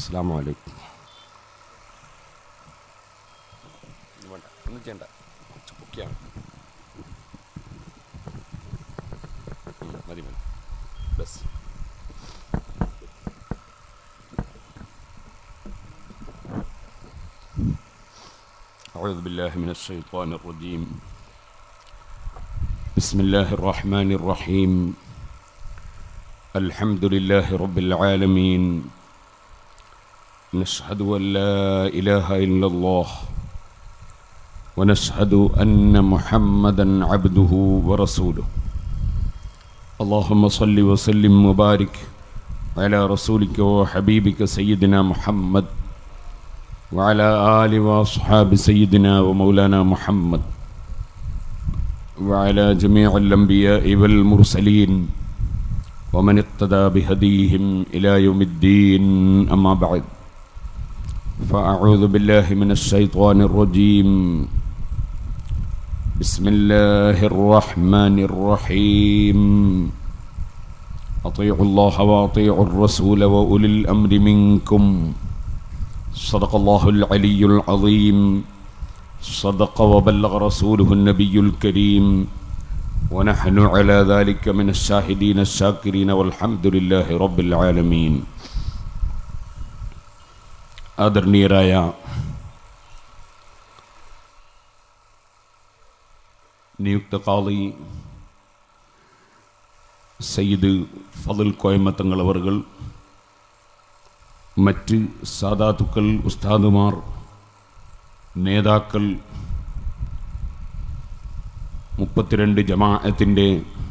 അസ്സാം വലൈക്കും വേണ്ട ഒന്നും ചെയ്യണ്ട ഓക്കെയാണ് മതി മതി ബസ് أعوذ بالله من الشيطان الرجيم بسم الله الرحمن الرحيم الحمد لله رب العالمين نشهد أن لا إله إلا الله ونشهد أن محمدا عبده ورسوله اللهم صل وسلم وبارك على رسولك وحبيبك سيدنا محمد وعلى آل وأصحاب سيدنا ومولانا محمد وعلى جميع الأنبياء والمرسلين ومن اقتدى بهديهم إلى يوم الدين أما بعد فأعوذ بالله من الشيطان الرجيم بسم الله الرحمن الرحيم أطيعوا الله وأطيعوا الرسول وأولي الأمر منكم صدق الله العلي العظيم صدق وبلغ رسوله النبي الكريم ونحن على ذلك من الشاهدين الشاكرين والحمد لله رب العالمين ആദരണീയരായ നിയുക്ത കാളി സയ്യിദ് ഫضൽ കോയമ്മത്തങ്ങൾ അവർകൾ മറ്റ് സാദാത്തുക്കൾ ഉസ്താദുമാർ നേതാക്കൾ മുപ്പത്തിരണ്ട് ജമാഅത്തിൻ്റെ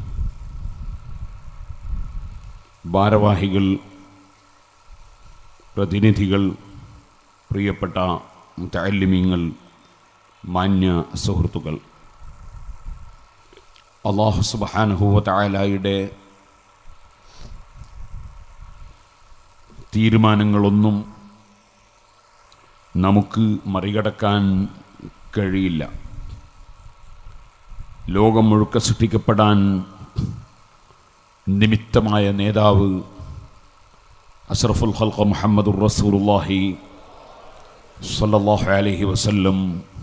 ഭാരവാഹികൾ പ്രതിനിധികൾ പ്രിയപ്പെട്ട മുത്തല്ലിമീങ്ങൾ മാന്യ സുഹൃത്തുക്കൾ അള്ളാഹു സുബാനഹുവ തായാലായുടെ തീരുമാനങ്ങളൊന്നും നമുക്ക് മറികടക്കാൻ കഴിയില്ല ലോകം മുഴുക്ക സൃഷ്ടിക്കപ്പെടാൻ നിമിത്തമായ നേതാവ് അഷറഫുൽ ഖൽഖ മുഹമ്മദുർ റസൂലുള്ളാഹി സല്ലല്ലാഹു അലൈഹി വസല്ലം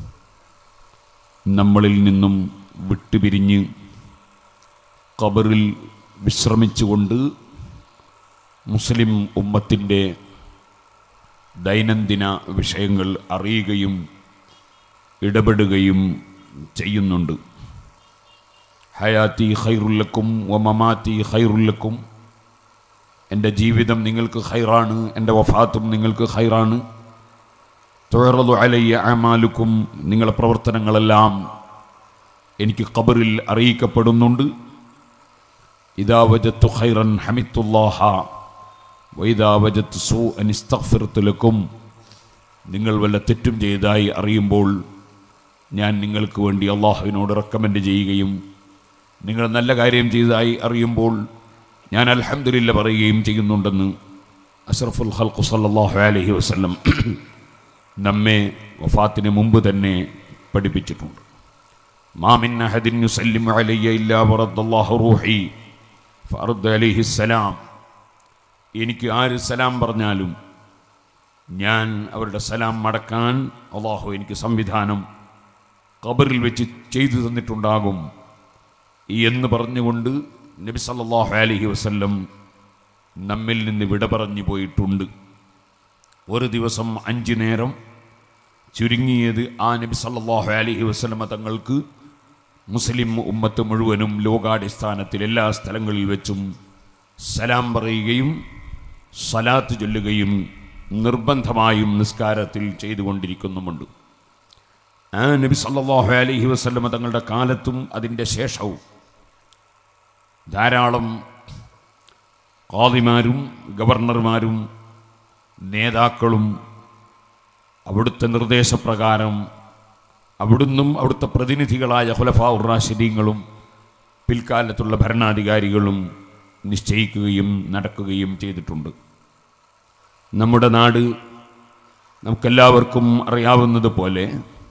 നമ്മളിൽ നിന്നും വിട്ടുപിരിഞ്ഞ് ഖബറിൽ വിശ്രമിച്ചുകൊണ്ട് മുസ്ലിം ഉമ്മത്തിൻ്റെ ദൈനംദിന വിഷയങ്ങൾ അറിയുകയും ഇടപെടുകയും ചെയ്യുന്നുണ്ട് ഹയാത്തി ഖൈറുല്ലക്കും വമമാത്തി ഖൈറുല്ലക്കും എൻ്റെ ജീവിതം നിങ്ങൾക്ക് ഖൈറാണ് എൻ്റെ വഫാത്തും നിങ്ങൾക്ക് ഖൈറാണ് തുഴറതു അലയ്യ അമാലുക്കും നിങ്ങളുടെ പ്രവർത്തനങ്ങളെല്ലാം എനിക്ക് ഖബറിൽ അറിയിക്കപ്പെടുന്നുണ്ട് ഇതാ വജത്തു ഖൈറൻ ഹമിത്തുല്ലാഹ വൈദാ വജത്ത് സൂ അനിസ്തഫിർത്തുലക്കും നിങ്ങൾ വല്ല തെറ്റും ചെയ്തതായി അറിയുമ്പോൾ ഞാൻ നിങ്ങൾക്ക് വേണ്ടി അള്ളാഹുവിനോട് റെക്കമെൻഡ് ചെയ്യുകയും നിങ്ങൾ നല്ല കാര്യം ചെയ്തതായി അറിയുമ്പോൾ ഞാൻ അൽഹംദുലില്ല പറയുകയും ചെയ്യുന്നുണ്ടെന്ന് അഷ്റഫുൽ ഖൽഖു സല്ലല്ലാഹു അലൈഹി വസല്ലം നമ്മെ വഫാത്തിന് മുമ്പ് തന്നെ പഠിപ്പിച്ചിട്ടുണ്ട് മാമിൻ അഹദിൻ യുസല്ലിമു അലയ്യ ഇല്ലാ വറദ്ദല്ലാഹു റൂഹി ഫർദ് അലൈഹി സലാം എനിക്ക് ആര് സലാം പറഞ്ഞാലും ഞാൻ അവരുടെ സലാം മടക്കാൻ അള്ളാഹു എനിക്ക് സംവിധാനം ഖബറിൽ വെച്ച് ചെയ്തു തന്നിട്ടുണ്ടാകും എന്ന് പറഞ്ഞുകൊണ്ട് നബി സല്ലല്ലാഹു അലൈഹി വസല്ലം നമ്മിൽ നിന്ന് വിട പറഞ്ഞു പോയിട്ടുണ്ട് ഒരു ദിവസം അഞ്ച് നേരം ചുരുങ്ങിയത് ആ നബി സല്ലല്ലാഹു അലൈഹി വസല്ലമ തങ്ങൾക്ക് മുസ്ലിം ഉമ്മത്ത് മുഴുവനും ലോകാടിസ്ഥാനത്തിൽ എല്ലാ സ്ഥലങ്ങളിൽ വെച്ചും സലാം പറയുകയും സലാത്ത് ചൊല്ലുകയും നിർബന്ധമായും നിസ്കാരത്തിൽ ചെയ്തുകൊണ്ടിരിക്കുന്നുമുണ്ട് ആ നബി സല്ലല്ലാഹു അലൈഹി വസല്ലമ തങ്ങളുടെ കാലത്തും അതിൻ്റെ ശേഷവും ധാരാളം കാദിമാരും ഗവർണർമാരും നേതാക്കളും അവിടുത്തെ നിർദ്ദേശപ്രകാരം അവിടുന്നും അവിടുത്തെ പ്രതിനിധികളായ ഹുലഫാ ഉറാഷിദീങ്ങളും പിൽക്കാലത്തുള്ള ഭരണാധികാരികളും നിശ്ചയിക്കുകയും നടക്കുകയും ചെയ്തിട്ടുണ്ട് നമ്മുടെ നാട് നമുക്കെല്ലാവർക്കും അറിയാവുന്നത് പോലെ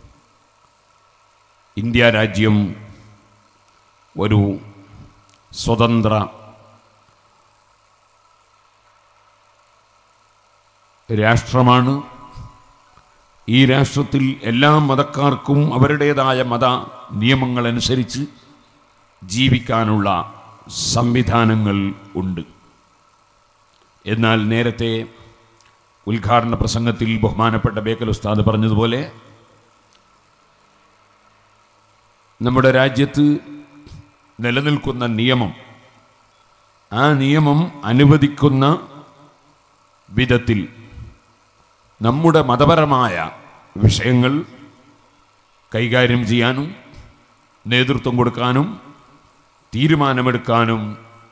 ഇന്ത്യ രാജ്യം ഒരു സ്വതന്ത്ര രാഷ്ട്രമാണ് ഈ രാഷ്ട്രത്തിൽ എല്ലാ മതക്കാർക്കും അവരുടേതായ മത നിയമങ്ങളനുസരിച്ച് ജീവിക്കാനുള്ള സംവിധാനങ്ങൾ ഉണ്ട് എന്നാൽ നേരത്തെ ഉദ്ഘാടന പ്രസംഗത്തിൽ ബഹുമാനപ്പെട്ട ബേക്കൽ ഉസ്താദ് പറഞ്ഞതുപോലെ നമ്മുടെ രാജ്യത്ത് നിലനിൽക്കുന്ന നിയമം ആ നിയമം അനുവദിക്കുന്ന വിധത്തിൽ നമ്മുടെ മതപരമായ വിഷയങ്ങൾ കൈകാര്യം ചെയ്യാനും നേതൃത്വം കൊടുക്കാനും തീരുമാനമെടുക്കാനും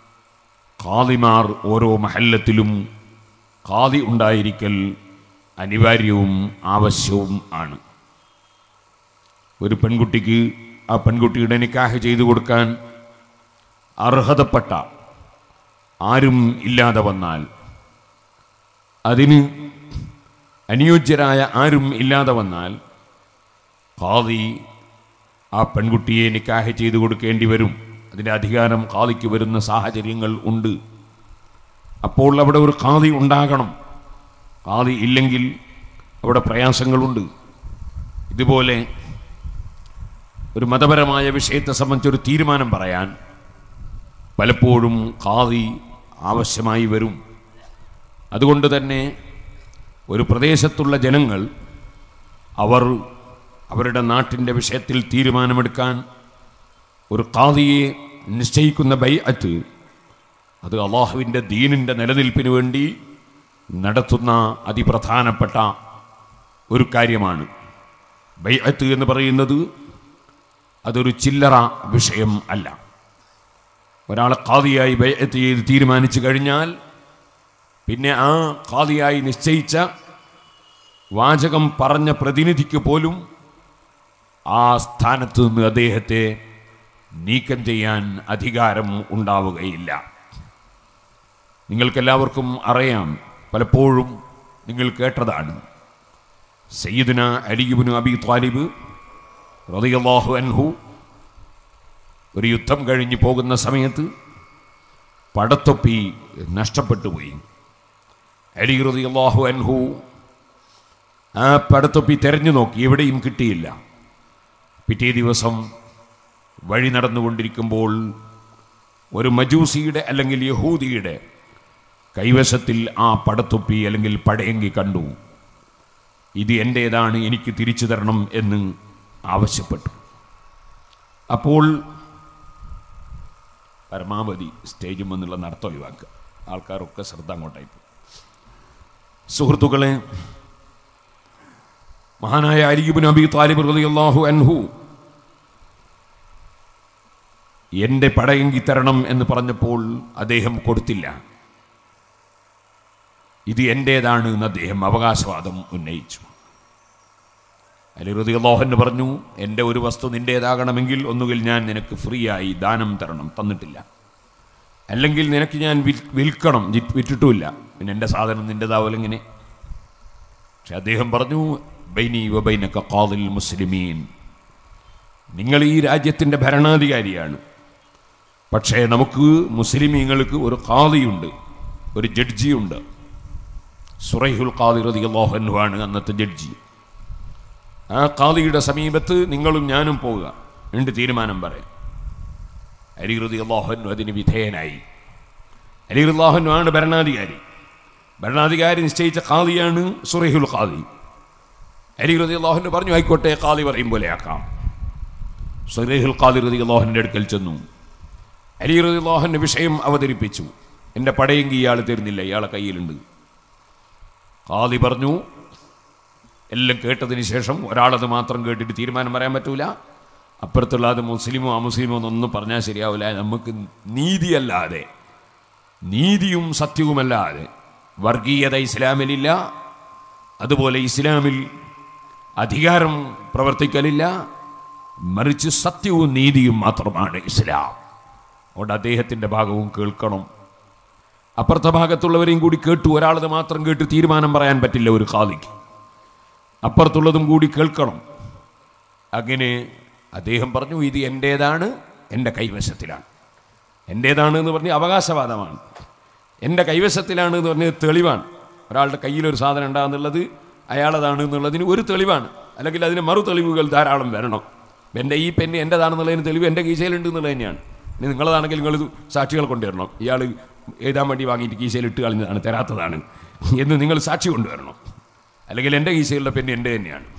ഖാദിമാർ ഓരോ മഹല്ലത്തിലും ഖാദി ഉണ്ടായിരിക്കൽ അനിവാര്യവും ആവശ്യവും ആണ് ഒരു പെൺകുട്ടിക്ക് ആ പെൺകുട്ടിയുടെ നിക്കാഹ് ചെയ്തു കൊടുക്കാൻ അർഹതപ്പെട്ട ആരും ഇല്ലാതെ വന്നാൽ അതിന് അനുയോജ്യരായ ആരും ഇല്ലാതെ വന്നാൽ ഖാദി ആ പെൺകുട്ടിയെ നിക്കാഹ് ചെയ്തു കൊടുക്കേണ്ടി വരും അതിൻ്റെ അധികാരം ഖാദിക്ക് വരുന്ന സാഹചര്യങ്ങൾ ഉണ്ട് അപ്പോൾ അവിടെ ഒരു ഖാദി ഉണ്ടാകണം ഖാദി ഇല്ലെങ്കിൽ അവിടെ പ്രയാസങ്ങളുണ്ട് ഇതുപോലെ ഒരു മതപരമായ വിഷയത്തെ സംബന്ധിച്ചൊരു തീരുമാനം പറയാൻ പലപ്പോഴും ഖാദി ആവശ്യമായി വരും അതുകൊണ്ട് തന്നെ ഒരു പ്രദേശത്തുള്ള ജനങ്ങൾ അവർ അവരുടെ നാട്ടിൻ്റെ വിഷയത്തിൽ തീരുമാനമെടുക്കാൻ ഒരു ഖാദിയെ നിശ്ചയിക്കുന്ന ബൈഅത്ത് അത് അള്ളാഹുവിൻ്റെ ദീനിൻ്റെ നിലനിൽപ്പിന് വേണ്ടി നടത്തുന്ന അതിപ്രധാനപ്പെട്ട ഒരു കാര്യമാണ് ബൈഅത്ത് എന്ന് പറയുന്നത് അതൊരു ചില്ലറ വിഷയം അല്ല ഒരാളെ ഖാദിയായി ബൈഅത്ത് ചെയ്ത് തീരുമാനിച്ചു കഴിഞ്ഞാൽ പിന്നെ ആ ഖാദിയായി നിശ്ചയിച്ച വാചകം പറഞ്ഞ പ്രതിനിധിക്ക് പോലും ആ സ്ഥാനത്ത് നിന്ന് അദ്ദേഹത്തെ നീക്കം ചെയ്യാൻ അധികാരം ഉണ്ടാവുകയില്ല നിങ്ങൾക്കെല്ലാവർക്കും അറിയാം പലപ്പോഴും നിങ്ങൾ കേട്ടതാണ് സയ്യിദുന അലിബുനു അബി ത്വാലിബ് റളിയല്ലാഹു അൻഹു ഒരു യുദ്ധം കഴിഞ്ഞ് പോകുന്ന സമയത്ത് പടത്തൊപ്പി നഷ്ടപ്പെട്ടു പോയി അലി റളിയല്ലാഹു അൻഹു ആ പടത്തൊപ്പി തെരഞ്ഞു നോക്കി എവിടെയും കിട്ടിയില്ല പിറ്റേ ദിവസം വഴി നടന്നുകൊണ്ടിരിക്കുമ്പോൾ ഒരു മജൂസിയുടെ അല്ലെങ്കിൽ യഹൂദിയുടെ കൈവശത്തിൽ ആ പടത്തൊപ്പി അല്ലെങ്കിൽ പടയങ്കി കണ്ടു ഇത് എൻ്റേതാണ് എനിക്ക് തിരിച്ചു തരണം എന്ന് ആവശ്യപ്പെട്ടു അപ്പോൾ പരമാവധി സ്റ്റേജിൽ നിന്നുള്ള നടത്തം ഒഴിവാക്കുക ആൾക്കാരൊക്കെ ശ്രദ്ധ അങ്ങോട്ടായി പോകും സുഹൃത്തുക്കളെ മഹാനായ അലിബിൻ അബി താലിബ് റളിയല്ലാഹു അൻഹു എൻ്റെ പടയെങ്കി തരണം എന്ന് പറഞ്ഞപ്പോൾ അദ്ദേഹം കൊടുത്തില്ല ഇത് എൻ്റേതാണ് എന്ന് അദ്ദേഹം അവകാശവാദം ഉന്നയിച്ചു അലി റളിയല്ലാഹു പറഞ്ഞു എൻ്റെ ഒരു വസ്തു നിൻ്റേതാകണമെങ്കിൽ ഒന്നുകിൽ ഞാൻ നിനക്ക് ഫ്രീ ആയി ദാനം തരണം തന്നിട്ടില്ല അല്ലെങ്കിൽ നിനക്ക് ഞാൻ വിൽ വിൽക്കണം ജി- വിറ്റിട്ടുമില്ല പിന്നെ എൻ്റെ സാധനം നിൻ്റെതാവല്ലോ ഇങ്ങനെ പക്ഷെ അദ്ദേഹം പറഞ്ഞു ബൈനി വബൈനക ഖാദിൽ മുസ്ലിമീൻ നിങ്ങൾ ഈ രാജ്യത്തിൻ്റെ ഭരണാധികാരിയാണ് പക്ഷേ നമുക്ക് മുസ്ലിമീങ്ങൾക്ക് ഒരു ഖാദിയുണ്ട് ഒരു ജഡ്ജിയുണ്ട് സുറൈഹുൽ ഖാദി റളിയല്ലാഹു അൻഹു ആണ് അന്നത്തെ ജഡ്ജി ആ ഖാദിയുടെ സമീപത്ത് നിങ്ങളും ഞാനും പോവുക രണ്ട് തീരുമാനം പറയാം അലി റളിയല്ലാഹു അൻഹു അതിന് വിധേയനായി അലി റളിയല്ലാഹു അൻഹു ആണ് ഭരണാധികാരി ഭരണാധികാരി നിശ്ചയിച്ച ഖാദിയാണ് സുറൈഹുൽ ഖാദി അലി റളിയല്ലാഹു അൻഹു പറഞ്ഞു ആയിക്കോട്ടെ ഖാദി പറയും പോലെ ആക്കാം സുറൈഹുൽ ഖാദി റളിയല്ലാഹുവിൻ്റെ അടുക്കൽ ചെന്നു അലി റളിയല്ലാഹുവിൻ്റെ വിഷയം അവതരിപ്പിച്ചു എൻ്റെ പടയെങ്കിൽ ഇയാൾ തരുന്നില്ല ഇയാളെ കയ്യിലുണ്ട് ഖാദി പറഞ്ഞു എല്ലാം കേട്ടതിന് ശേഷം ഒരാളത് മാത്രം കേട്ടിട്ട് തീരുമാനം പറയാൻ പറ്റൂല അപ്പുറത്തുള്ള അത് മുസ്ലിമോ അമുസ്ലിമോ എന്നൊന്നും പറഞ്ഞാൽ ശരിയാവില്ല നമുക്ക് നീതിയല്ലാതെ നീതിയും സത്യവുമല്ലാതെ വർഗീയത ഇസ്ലാമിലില്ല അതുപോലെ ഇസ്ലാമിൽ അധികാരം പ്രവർത്തിക്കലില്ല മറിച്ച് സത്യവും നീതിയും മാത്രമാണ് ഇസ്ലാം അതുകൊണ്ട് അദ്ദേഹത്തിൻ്റെ ഭാഗവും കേൾക്കണം അപ്പുറത്തെ ഭാഗത്തുള്ളവരെയും കൂടി കേട്ടു ഒരാളത് മാത്രം കേട്ട് തീരുമാനം പറയാൻ പറ്റില്ല ഒരു ഖാദിക്ക് അപ്പുറത്തുള്ളതും കൂടി കേൾക്കണം അങ്ങനെ അദ്ദേഹം പറഞ്ഞു ഇത് എൻ്റേതാണ് എൻ്റെ കൈവശത്തിലാണ് എൻ്റേതാണ് എന്ന് പറഞ്ഞ് അവകാശവാദമാണ് എൻ്റെ കൈവശത്തിലാണ് എന്ന് പറഞ്ഞത് തെളിവാണ് ഒരാളുടെ കയ്യിലൊരു സാധനം ഉണ്ടാകുന്നുള്ളത് അയാളതാണ് എന്നുള്ളതിന് ഒരു തെളിവാണ് അല്ലെങ്കിൽ അതിന് മറു തെളിവുകൾ ധാരാളം വരണം എൻ്റെ ഈ പെന്ന് എൻ്റെതാണെന്നുള്ളതിന് തെളിവ് എൻ്റെ കീശയിലുണ്ട് എന്നുള്ളത് തന്നെയാണ് ഇനി നിങ്ങളതാണെങ്കിൽ നിങ്ങൾ സാക്ഷികൾ കൊണ്ടുവരണം ഇയാൾ എഴുതാൻ വേണ്ടി വാങ്ങിയിട്ട് കീശയിൽ ഇട്ട് കളഞ്ഞതാണ് തരാത്തതാണ് എന്ന് നിങ്ങൾ സാക്ഷി കൊണ്ടുവരണം അല്ലെങ്കിൽ എൻ്റെ കീശയിലുള്ള പെന്ന് എൻ്റെ തന്നെയാണ്